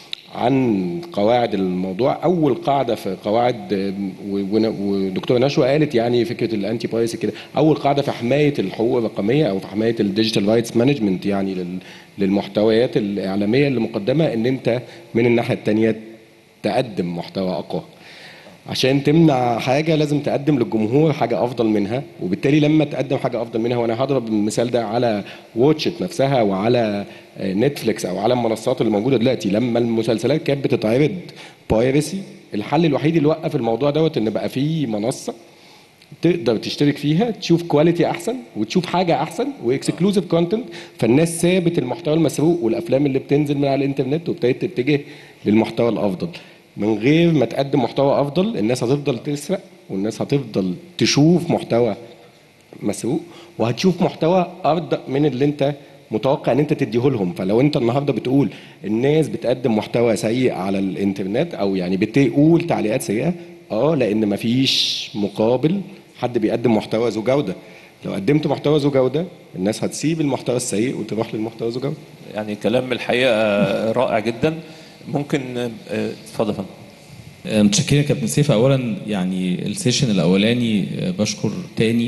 عن قواعد الموضوع اول قاعده في قواعد آم، و- ون- ودكتوره نشوى قالت يعني فكره الانتي بايس كده اول قاعده في حمايه الحقوق الرقميه او في حمايه الديجيتال رايتس مانجمنت يعني لل- للمحتويات الاعلاميه اللي مقدمه ان انت من الناحيه الثانيه تقدم محتوى اقوى عشان تمنع حاجه لازم تقدم للجمهور حاجه افضل منها وبالتالي لما تقدم حاجه افضل منها وانا هضرب المثال ده على واتشت نفسها وعلى آه، نتفليكس او على المنصات اللي موجوده دلوقتي لما المسلسلات كانت بتتعرض بايرسي الحل الوحيد اللي وقف الموضوع دوت ان بقى في منصه تقدر تشترك فيها تشوف كواليتي احسن وتشوف حاجه احسن واكسكلوزيف كونتنت فالناس سابت المحتوى المسروق والافلام اللي بتنزل من على الانترنت وابتدت تتجه للمحتوى الافضل من غير ما تقدم محتوى افضل الناس هتفضل تسرق والناس هتفضل تشوف محتوى مسروق وهتشوف محتوى ارضى من اللي انت متوقع ان انت تديه لهم فلو انت النهارده بتقول الناس بتقدم محتوى سيء على الانترنت او يعني بتقول تعليقات سيئه اه لان مفيش مقابل حد بيقدم محتوى ذو جوده لو قدمت محتوى ذو جوده الناس هتسيب المحتوى السيء وتروح للمحتوى ذو جوده يعني كلام الحقيقه رائع جدا ممكن آه، اتفضل يا فندم متشكرين يا كابتن سيف اولا يعني السيشن الاولاني آه، بشكر تاني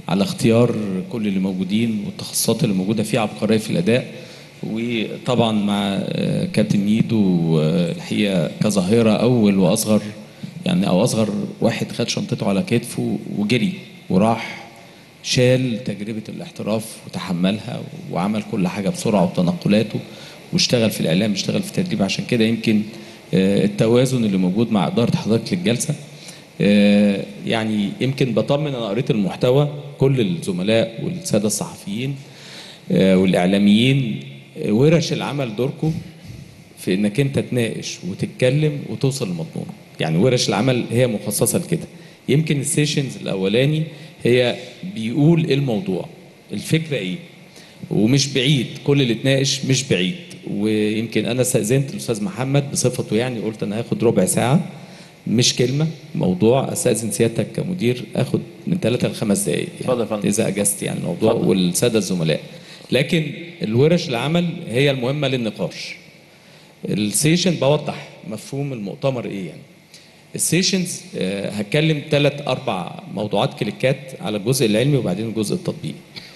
على اختيار كل اللي موجودين والتخصصات اللي موجوده فيه عبقريه في الاداء وطبعا مع آه، كابتن ميدو آه، الحقيقه كظاهره اول واصغر يعني او اصغر واحد خد شنطته على كتفه وجري وراح شال تجربه الاحتراف وتحملها وعمل كل حاجه بسرعه وتنقلاته واشتغل في الاعلام اشتغل في التدريب عشان كده يمكن آه، التوازن اللي موجود مع اداره حضرتك للجلسه آه، يعني يمكن بطمن انا قريت المحتوى كل الزملاء والساده الصحفيين آه، والاعلاميين آه، ورش العمل دوركم في انك انت تناقش وتتكلم وتوصل لمضمون يعني ورش العمل هي مخصصه لكده يمكن السيشنز الاولاني هي بيقول ايه الموضوع الفكره ايه ومش بعيد كل اللي اتناقش مش بعيد ويمكن انا استاذنت الاستاذ محمد بصفته يعني قلت انا هاخد ربع ساعه مش كلمه موضوع استاذن سيادتك كمدير اخد من ثلاثة لخمس دقائق يعني اتفضل يا فندم. اذا اجزت يعني الموضوع والساده الزملاء لكن الورش العمل هي المهمه للنقاش السيشن بوضح مفهوم المؤتمر ايه يعني السيشنز آه، هتكلم ثلاث اربع موضوعات كليكات على الجزء العلمي وبعدين الجزء التطبيقي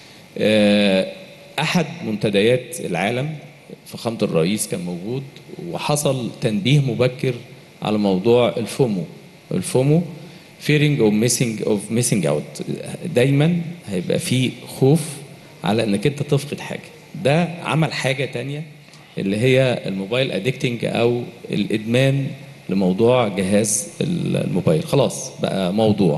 آه، احد منتديات العالم فخامه الرئيس كان موجود وحصل تنبيه مبكر على موضوع الفومو الفومو fearing of missing of missing out دايما هيبقى في خوف على انك انت تفقد حاجه ده عمل حاجه تانية اللي هي الموبايل ادكتنج او الادمان لموضوع جهاز الموبايل خلاص بقى موضوع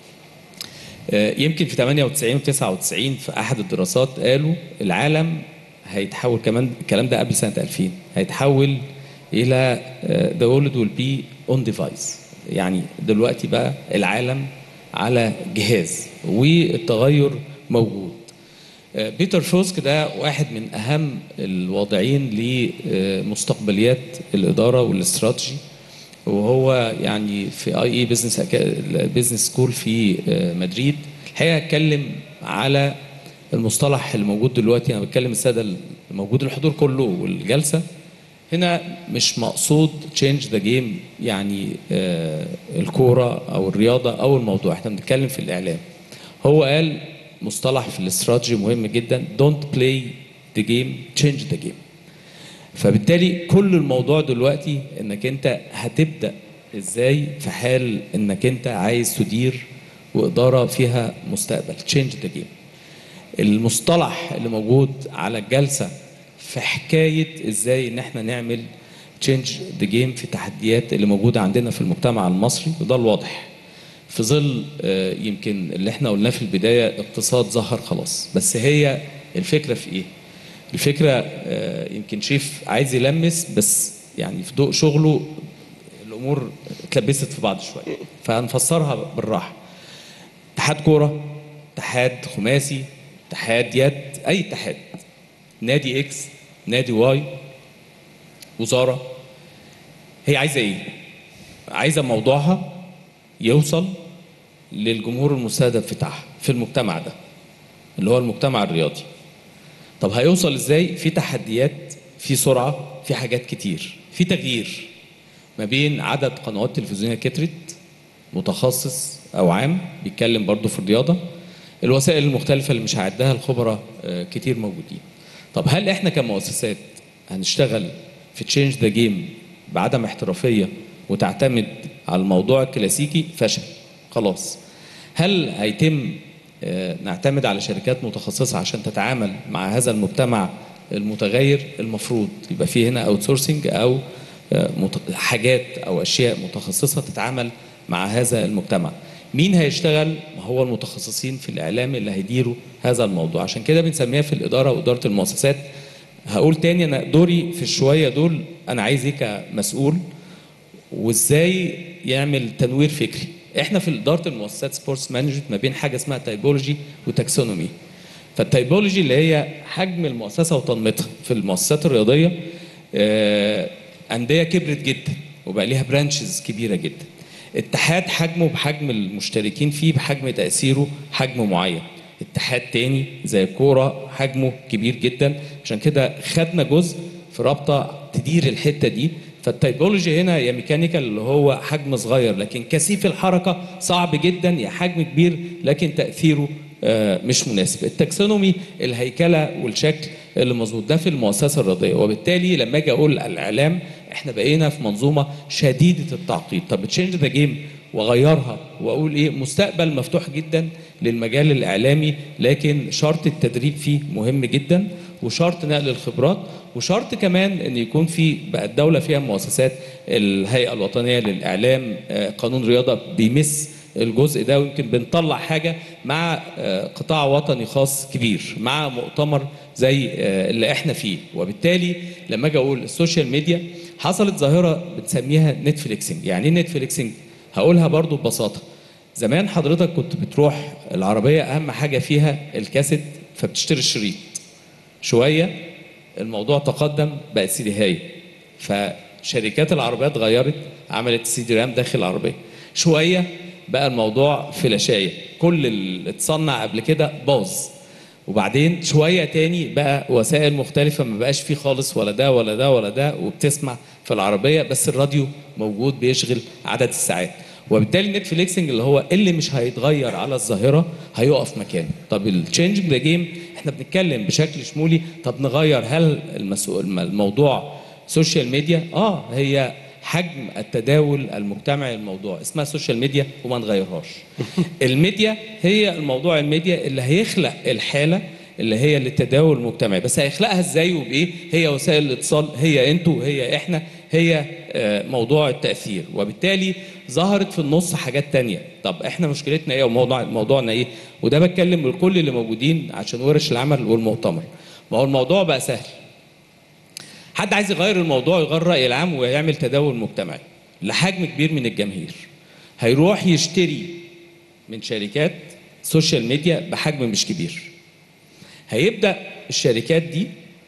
آه، يمكن في 98 و 99 في احد الدراسات قالوا العالم هيتحول كمان الكلام ده قبل سنه 2000 هيتحول الى آه، the world will be on device يعني دلوقتي بقى العالم على جهاز والتغير موجود آه، بيتر فوسك ده واحد من اهم الواضعين لمستقبليات الاداره والاستراتيجي وهو يعني في اي اي بزنس بزنس سكول في آه، مدريد الحقيقه اتكلم على المصطلح الموجود دلوقتي انا بتكلم الساده الموجود الحضور كله والجلسه هنا مش مقصود تشينج ذا جيم يعني آه، الكوره او الرياضه او الموضوع احنا بنتكلم في الاعلام هو قال مصطلح في الاستراتيجي مهم جدا don't play the game change the game فبالتالي كل الموضوع دلوقتي انك انت هتبدا ازاي في حال انك انت عايز تدير واداره فيها مستقبل تشينج ذا جيم المصطلح اللي موجود على الجلسه في حكايه ازاي ان احنا نعمل تشينج ذا جيم في التحديات اللي موجوده عندنا في المجتمع المصري وده الواضح في ظل آه، يمكن اللي احنا قلناه في البدايه اقتصاد ظهر خلاص بس هي الفكره في ايه؟ الفكره آه، يمكن شيف عايز يلمس بس يعني في ضوء شغله الامور اتلبست في بعض شويه فهنفسرها بالراحه اتحاد كوره اتحاد خماسي اتحاد يد اي اتحاد نادي اكس نادي واي وزاره هي عايزه ايه عايزه موضوعها يوصل للجمهور المستهدف بتاعها في المجتمع ده اللي هو المجتمع الرياضي طب هيوصل ازاي في تحديات في سرعه في حاجات كتير في تغيير ما بين عدد قنوات تلفزيونيه كترت متخصص او عام بيتكلم برضه في الرياضه الوسائل المختلفه اللي مش هعدها الخبراء آه، كتير موجودين طب هل احنا كمؤسسات هنشتغل في تشينج ذا جيم بعدم احترافيه وتعتمد على الموضوع الكلاسيكي فشل خلاص هل هيتم آه، نعتمد على شركات متخصصه عشان تتعامل مع هذا المجتمع المتغير المفروض يبقى فيه هنا اوت سورسنج او آه، مت- حاجات او اشياء متخصصه تتعامل مع هذا المجتمع مين هيشتغل ما هو المتخصصين في الاعلام اللي هيديروا هذا الموضوع عشان كده بنسميها في الاداره واداره المؤسسات هقول تاني انا دوري في الشويه دول انا عايز ايه كمسؤول وازاي يعمل تنوير فكري احنا في اداره المؤسسات سبورتس مانجمنت ما بين حاجه اسمها تايبولوجي وتاكسونومي فالتايبولوجي اللي هي حجم المؤسسه وتنميتها في المؤسسات الرياضيه آه، انديه كبرت جدا وبقى ليها برانشز كبيره جدا اتحاد حجمه بحجم المشتركين فيه بحجم تاثيره حجم معين اتحاد تاني زي الكوره حجمه كبير جدا عشان كده خدنا جزء في رابطه تدير الحته دي فالتايبولوجي هنا يا ميكانيكال اللي هو حجم صغير لكن كثيف الحركه صعب جدا يا حجم كبير لكن تاثيره آه، مش مناسب التاكسونومي الهيكله والشكل اللي مظبوط ده في المؤسسه الرياضيه وبالتالي لما اجي اقول الاعلام احنا بقينا في منظومه شديده التعقيد طب تشينج ذا جيم واغيرها واقول ايه مستقبل مفتوح جدا للمجال الاعلامي لكن شرط التدريب فيه مهم جدا وشرط نقل الخبرات وشرط كمان ان يكون في بقى الدوله فيها مؤسسات الهيئه الوطنيه للاعلام آه، قانون رياضه بيمس الجزء ده ويمكن بنطلع حاجه مع آه، قطاع وطني خاص كبير مع مؤتمر زي آه، اللي احنا فيه وبالتالي لما اجي اقول السوشيال ميديا حصلت ظاهره بنسميها نتفليكسنج يعني ايه نتفليكسنج هقولها برضو ببساطه زمان حضرتك كنت بتروح العربيه اهم حاجه فيها الكاسيت فبتشتري الشريط شويه الموضوع تقدم بقت سي دي هاي فشركات العربيات غيرت عملت سي دي رام داخل العربيه شويه بقى الموضوع فلاشايه كل اللي اتصنع قبل كده باظ وبعدين شويه تاني بقى وسائل مختلفه ما بقاش فيه خالص ولا ده ولا ده ولا ده وبتسمع في العربيه بس الراديو موجود بيشغل عدد الساعات وبالتالي نتفليكسنج اللي هو اللي مش هيتغير على الظاهره هيقف مكانه طب التشينج ذا جيم احنا بنتكلم بشكل شمولي طب نغير هل المسؤول الموضوع سوشيال ميديا اه هي حجم التداول المجتمعي للموضوع اسمها سوشيال ميديا وما نغيرهاش الميديا هي الموضوع الميديا اللي هيخلق الحاله اللي هي للتداول المجتمعي بس هيخلقها ازاي وبايه هي وسائل الاتصال هي انتوا هي احنا هي آه، موضوع التاثير وبالتالي ظهرت في النص حاجات تانية طب احنا مشكلتنا ايه وموضوع موضوعنا ايه وده بتكلم لكل اللي موجودين عشان ورش العمل والمؤتمر ما هو الموضوع بقى سهل حد عايز يغير الموضوع يغير الراي العام ويعمل تداول مجتمعي لحجم كبير من الجماهير هيروح يشتري من شركات سوشيال ميديا بحجم مش كبير هيبدا الشركات دي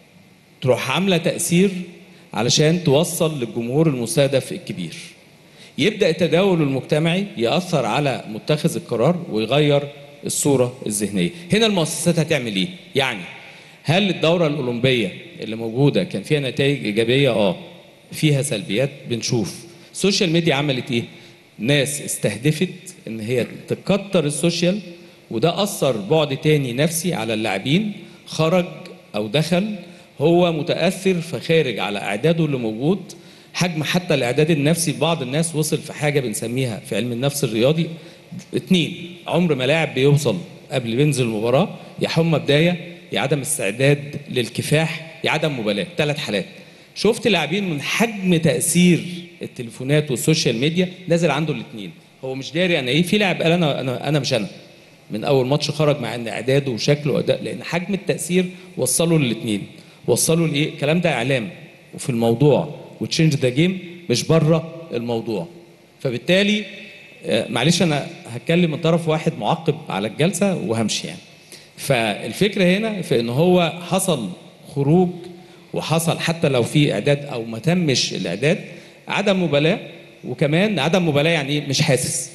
تروح عامله تاثير علشان توصل للجمهور المستهدف الكبير يبدا التداول المجتمعي ياثر على متخذ القرار ويغير الصوره الذهنيه هنا المؤسسات هتعمل ايه يعني هل الدوره الاولمبيه اللي موجوده كان فيها نتائج ايجابيه اه فيها سلبيات بنشوف السوشيال ميديا عملت ايه ناس استهدفت ان هي تكتر السوشيال وده اثر بعد تاني نفسي على اللاعبين خرج او دخل هو متاثر فخارج على اعداده اللي موجود حجم حتى الاعداد النفسي لبعض الناس وصل في حاجه بنسميها في علم النفس الرياضي اتنين عمر ما لاعب بيوصل قبل بينزل المباراه يا حمى بدايه يا عدم استعداد للكفاح يا عدم مبالاه ثلاث حالات شفت لاعبين من حجم تاثير التليفونات والسوشيال ميديا نازل عنده الاثنين هو مش داري انا ايه في لاعب قال انا انا انا مش انا من اول ماتش خرج مع ان اعداده وشكله واداء لان حجم التاثير وصله للاثنين وصلوا لايه الكلام ده اعلام وفي الموضوع وتشينج ذا جيم مش بره الموضوع فبالتالي آه، معلش انا هتكلم من طرف واحد معقب على الجلسه وهمشي يعني فالفكره هنا في ان هو حصل خروج وحصل حتى لو في اعداد او ما تمش الاعداد عدم مبالاه وكمان عدم مبالاه يعني ايه مش حاسس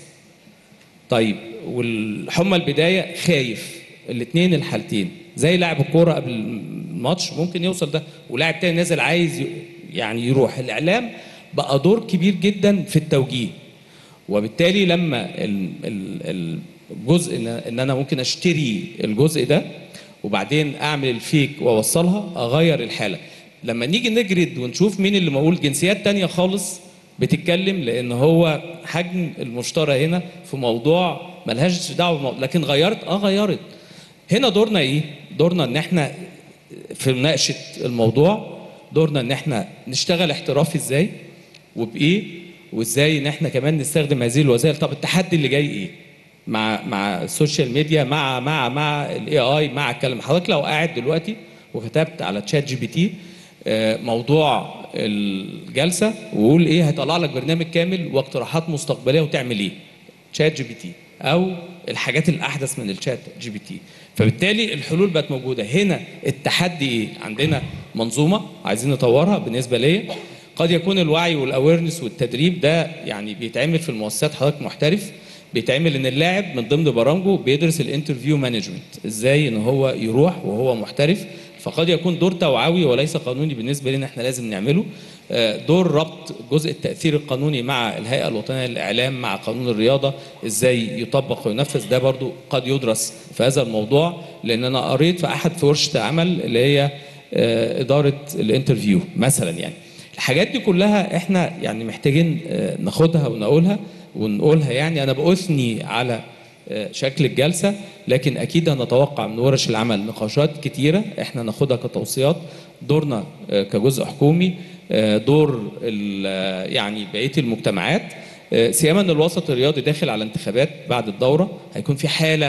طيب والحمى البدايه خايف الاثنين الحالتين زي لاعب الكوره قبل الماتش ممكن يوصل ده ولاعب تاني نازل عايز ي- يعني يروح الاعلام بقى دور كبير جدا في التوجيه وبالتالي لما ال- ال- الجزء ان إن انا ممكن اشتري الجزء ده وبعدين اعمل الفيك واوصلها اغير الحاله لما نيجي نجرد ونشوف مين اللي موجود جنسيات تانية خالص بتتكلم لان هو حجم المشترى هنا في موضوع ملهاش دعوه بموضوع لكن غيرت اه غيرت هنا دورنا ايه دورنا ان احنا في مناقشه الموضوع دورنا ان احنا نشتغل احترافي ازاي وبايه وازاي ان احنا كمان نستخدم هذه الوسائل طب التحدي اللي جاي ايه مع مع السوشيال ميديا مع مع مع الاي اي مع الكلام حضرتك لو قاعد دلوقتي وكتبت على تشات جي بي تي آه، موضوع الجلسه وقول ايه هيطلع لك برنامج كامل واقتراحات مستقبليه وتعمل ايه تشات جي بي تي او الحاجات الاحدث من الشات جي بي تي فبالتالي الحلول بقت موجوده هنا التحدي ايه عندنا منظومه عايزين نطورها بالنسبه ليا قد يكون الوعي والاويرنس والتدريب ده يعني بيتعمل في المؤسسات حضرتك محترف بيتعمل ان اللاعب من ضمن برامجه بيدرس الانترفيو مانجمنت ازاي ان هو يروح وهو محترف فقد يكون دور توعوي وليس قانوني بالنسبه لنا احنا لازم نعمله آه، دور ربط جزء التاثير القانوني مع الهيئه الوطنيه للاعلام مع قانون الرياضه ازاي يطبق وينفذ ده برضو قد يدرس في هذا الموضوع لان انا قريت في احد في ورشه عمل اللي هي آه، اداره الانترفيو مثلا يعني الحاجات دي كلها احنا يعني محتاجين آه، ناخدها ونقولها ونقولها يعني انا باثني على آه، شكل الجلسه لكن اكيد هنتوقع من ورش العمل نقاشات كتيره احنا ناخدها كتوصيات دورنا آه، كجزء حكومي آه، دور ال- آه، يعني بقيه المجتمعات آه، سيما ان الوسط الرياضي داخل على انتخابات بعد الدوره هيكون في حاله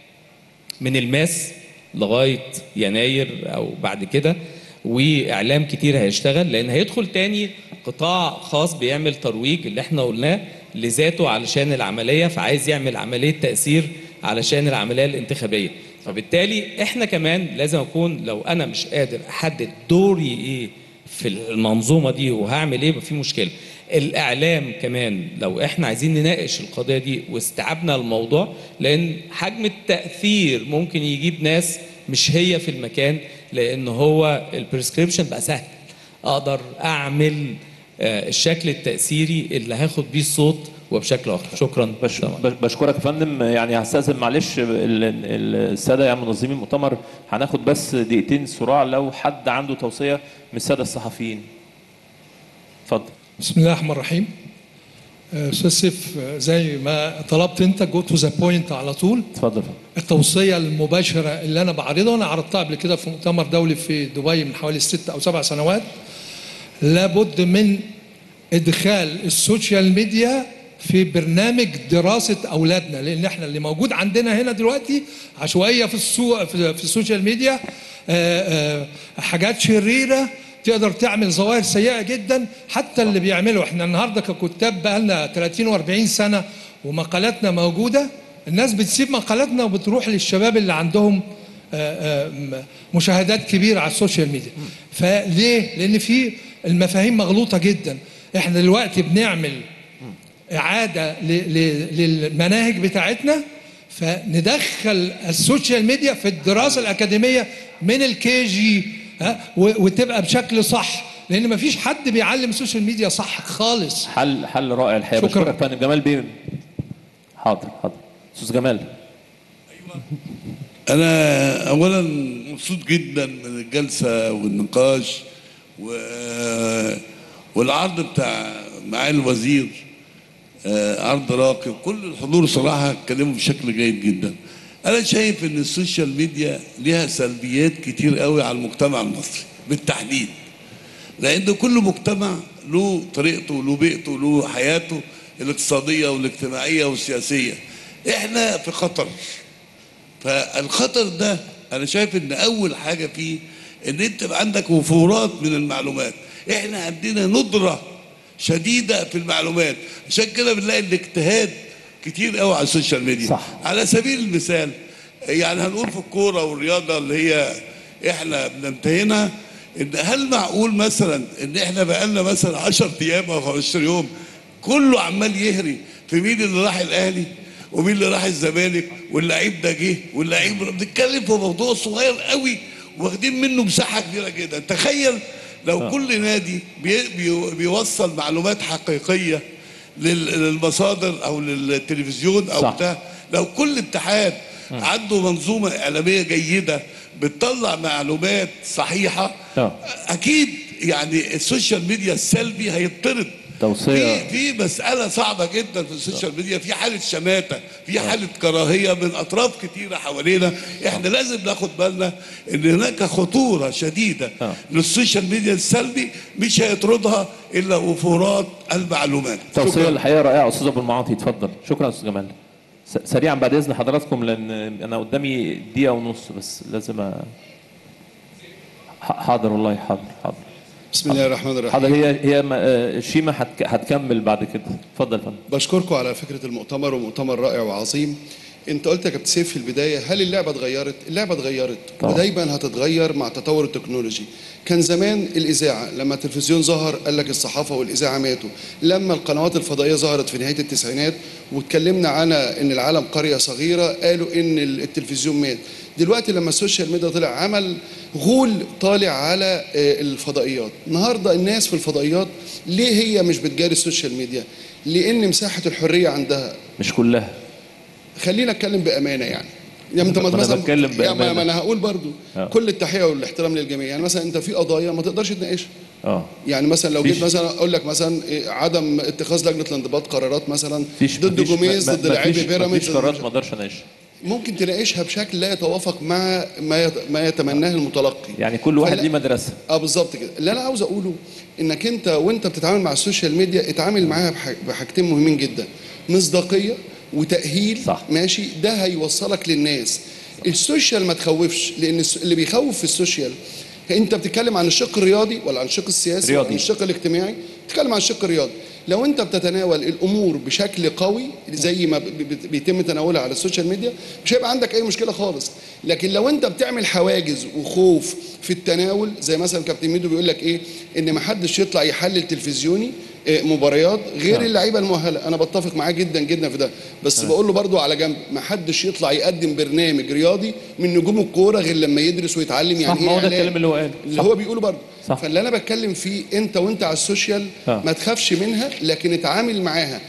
من الماس لغايه يناير او بعد كده واعلام كتير هيشتغل لان هيدخل تاني قطاع خاص بيعمل ترويج اللي احنا قلناه لذاته علشان العمليه فعايز يعمل عمليه تاثير علشان العمليه الانتخابيه فبالتالي احنا كمان لازم اكون لو انا مش قادر احدد دوري ايه في المنظومه دي وهعمل ايه يبقى في مشكله الاعلام كمان لو احنا عايزين نناقش القضيه دي واستيعبنا الموضوع لان حجم التاثير ممكن يجيب ناس مش هي في المكان لان هو البريسكريبشن بقى سهل اقدر اعمل آه، الشكل التاثيري اللي هاخد بيه الصوت وبشكل اخر شكرا بش بشكرك يا فندم يعني هستاذن معلش ال- ال- الساده يعني منظمين المؤتمر هناخد بس دقيقتين صراع لو حد عنده توصيه من الساده الصحفيين اتفضل بسم الله الرحمن الرحيم آه، استاذ سيف آه، زي ما طلبت انت جو تو ذا بوينت على طول اتفضل التوصيه المباشره اللي انا بعرضها انا عرضتها قبل كده في مؤتمر دولي في دبي من حوالي ست او سبع سنوات لابد من ادخال السوشيال ميديا في برنامج دراسه اولادنا لان احنا اللي موجود عندنا هنا دلوقتي عشوائيه في السوق في, في السوشيال ميديا آه، آه، حاجات شريره تقدر تعمل ظواهر سيئه جدا حتى اللي بيعملوا احنا النهارده ككتاب بقى لنا 30 و40 سنه ومقالاتنا موجوده الناس بتسيب مقالاتنا وبتروح للشباب اللي عندهم آه، آه، م- مشاهدات كبيره على السوشيال ميديا فليه لان في المفاهيم مغلوطه جدا احنا دلوقتي بنعمل اعاده ل- ل- للمناهج بتاعتنا فندخل السوشيال ميديا في الدراسه الاكاديميه من الكي جي ها و- وتبقى بشكل صح لان مفيش حد بيعلم السوشيال ميديا صح خالص حل حل رائع الحقيقه شكراً. بشكرك يا فندم جمال بيه حاضر حاضر استاذ جمال أنا أولا مبسوط جدا من الجلسة والنقاش و... والعرض بتاع معالي الوزير آه، عرض راقي وكل الحضور صراحة اتكلموا بشكل جيد جدا أنا شايف إن السوشيال ميديا ليها سلبيات كتير قوي على المجتمع المصري بالتحديد لأن كل مجتمع له طريقته وله بيئته وله حياته الاقتصادية والاجتماعية والسياسية احنا في خطر فالخطر ده انا شايف ان اول حاجه فيه ان انت يبقى عندك وفورات من المعلومات احنا عندنا ندره شديده في المعلومات عشان كده بنلاقي الاجتهاد كتير قوي على السوشيال ميديا صح. على سبيل المثال يعني هنقول في الكوره والرياضه اللي هي احنا بننتهينا ان هل معقول مثلا ان احنا بقالنا مثلا 10 ايام او 15 يوم كله عمال يهري في مين اللي راح الاهلي ومين اللي راح الزمالك واللعيب ده جه واللعيب بنتكلم في موضوع صغير قوي واخدين منه مساحه كبيره جدا تخيل لو آه. كل نادي بي بي بيوصل معلومات حقيقيه لل- للمصادر او للتلفزيون او صح. بتاع لو كل اتحاد عنده منظومه اعلاميه جيده بتطلع معلومات صحيحه آه. اكيد يعني السوشيال ميديا السلبي هيطرد توصيه في في مسألة صعبة جدا في السوشيال ميديا في حالة شماتة في حالة كراهية من أطراف كتيرة حوالينا احنا لازم ناخد بالنا ان هناك خطورة شديدة للسوشيال ميديا السلبي مش هيطردها إلا وفورات المعلومات توصيه الحقيقه رائعه استاذ ابو المعاطي اتفضل شكرا استاذ جمال س- سريعا بعد اذن حضراتكم لان انا قدامي دقيقه ونص بس لازم أ... ح- حاضر والله حاضر حاضر بسم الله الرحمن الرحيم حاضر هي هي ما- آه، شيما هتك- هتكمل بعد كده اتفضل يا فندم بشكركم على فكرة المؤتمر ومؤتمر رائع وعظيم انت قلت يا كابتن سيف في البداية هل اللعبة اتغيرت؟ اللعبة اتغيرت طبعا. ودايما هتتغير مع تطور التكنولوجي كان زمان الإذاعة لما التلفزيون ظهر قال لك الصحافة والإذاعة ماتوا لما القنوات الفضائية ظهرت في نهاية التسعينات واتكلمنا عنها ان العالم قرية صغيرة قالوا ان التلفزيون مات دلوقتي لما السوشيال ميديا طلع عمل غول طالع على آه، الفضائيات النهارده الناس في الفضائيات ليه هي مش بتجاري السوشيال ميديا لان مساحه الحريه عندها مش كلها خلينا اتكلم بامانه يعني يعني انت ما أنا مثلا بتكلم يعني ما- بأمانة. ما انا هقول برضو آه. كل التحيه والاحترام للجميع يعني مثلا انت في قضايا ما تقدرش تناقشها اه يعني مثلا لو جيت فيش- مثلا اقول لك مثلا إيه، عدم اتخاذ لجنه الانضباط قرارات مثلا مفيش ضد مفيش- جوميز ما- ضد ما- لاعبي مفيش- بيراميدز مفيش ضد قرارات ما اقدرش اناقشها ممكن تناقشها بشكل لا يتوافق مع ما يت- ما يتمناه المتلقي يعني كل واحد فلا- ليه مدرسه اه بالظبط كده اللي انا عاوز اقوله انك انت وانت بتتعامل مع السوشيال ميديا اتعامل معاها بح- بحاجتين مهمين جدا مصداقيه وتاهيل صح. ماشي ده هيوصلك للناس السوشيال ما تخوفش لان الس- اللي بيخوف في السوشيال انت بتتكلم عن الشق الرياضي ولا عن الشق السياسي ولا رياضي. عن الشق الاجتماعي بتتكلم عن الشق الرياضي لو انت بتتناول الامور بشكل قوي زي ما ب- ب- بيتم تناولها على السوشيال ميديا مش هيبقى عندك اي مشكله خالص لكن لو انت بتعمل حواجز وخوف في التناول زي مثلا كابتن ميدو بيقول لك ايه ان ما حدش يطلع يحلل تلفزيوني آه، مباريات غير نعم. اللعيبه المؤهله انا بتفق معاه جدا جدا في ده بس تمام. بقول له برضو على جنب ما حدش يطلع يقدم برنامج رياضي من نجوم الكوره غير لما يدرس ويتعلم يعني صح ما هو ده إعلام. الكلام اللي هو قاله اللي صح. هو بيقوله برضه صح. فاللي انا بتكلم فيه انت وانت على السوشيال آه. ما تخافش منها لكن اتعامل معاها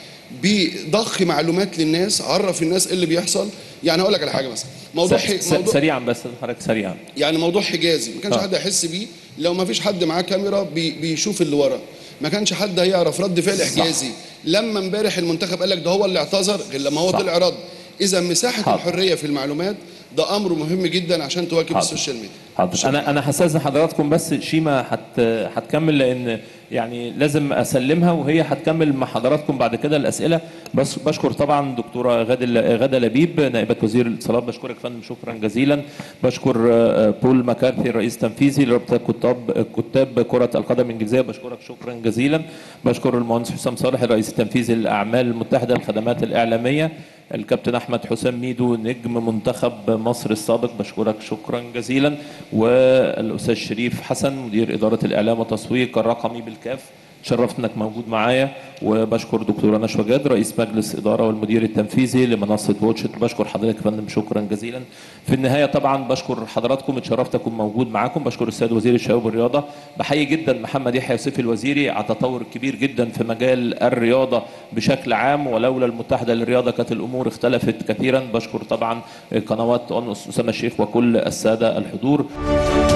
بضخ معلومات للناس عرف الناس ايه اللي بيحصل يعني هقول لك على حاجه مثلا موضوع س- حي... س- موضوع سريعا بس حضرتك سريعا يعني موضوع حجازي ما كانش آه. حد هيحس بيه لو ما فيش حد معاه كاميرا بي... بيشوف اللي ورا ما كانش حد هيعرف رد فعل حجازي لما امبارح المنتخب قال لك ده هو اللي اعتذر غير لما هو صح. طلع رد اذا مساحه حاضر. الحريه في المعلومات ده امر مهم جدا عشان تواكب حاضر. السوشيال ميديا حاضر انا انا هستاذن حضراتكم بس شيما هت هتكمل لان يعني لازم اسلمها وهي هتكمل مع حضراتكم بعد كده الاسئله بس بشكر طبعا دكتوره غاده غاده لبيب نائبه وزير الاتصالات بشكرك يا فندم شكرا جزيلا بشكر آه، بول مكارثي الرئيس التنفيذي لرابطه كتاب كتاب كره القدم الانجليزيه بشكرك شكرا جزيلا بشكر المهندس حسام صالح الرئيس التنفيذي للاعمال المتحده للخدمات الاعلاميه الكابتن احمد حسام ميدو نجم منتخب مصر السابق بشكرك شكرا جزيلا والاستاذ شريف حسن مدير اداره الاعلام والتسويق الرقمي بالكاف شرفت انك موجود معايا وبشكر دكتوره نشوى جاد رئيس مجلس اداره والمدير التنفيذي لمنصه واتشت بشكر حضرتك يا فندم شكرا جزيلا في النهايه طبعا بشكر حضراتكم اتشرفت اكون موجود معاكم بشكر السيد وزير الشباب والرياضه بحيي جدا محمد يحيى يوسف الوزيري على تطور كبير جدا في مجال الرياضه بشكل عام ولولا المتحده للرياضه كانت الامور اختلفت كثيرا بشكر طبعا قنوات أونس اسامه الشيخ وكل الساده الحضور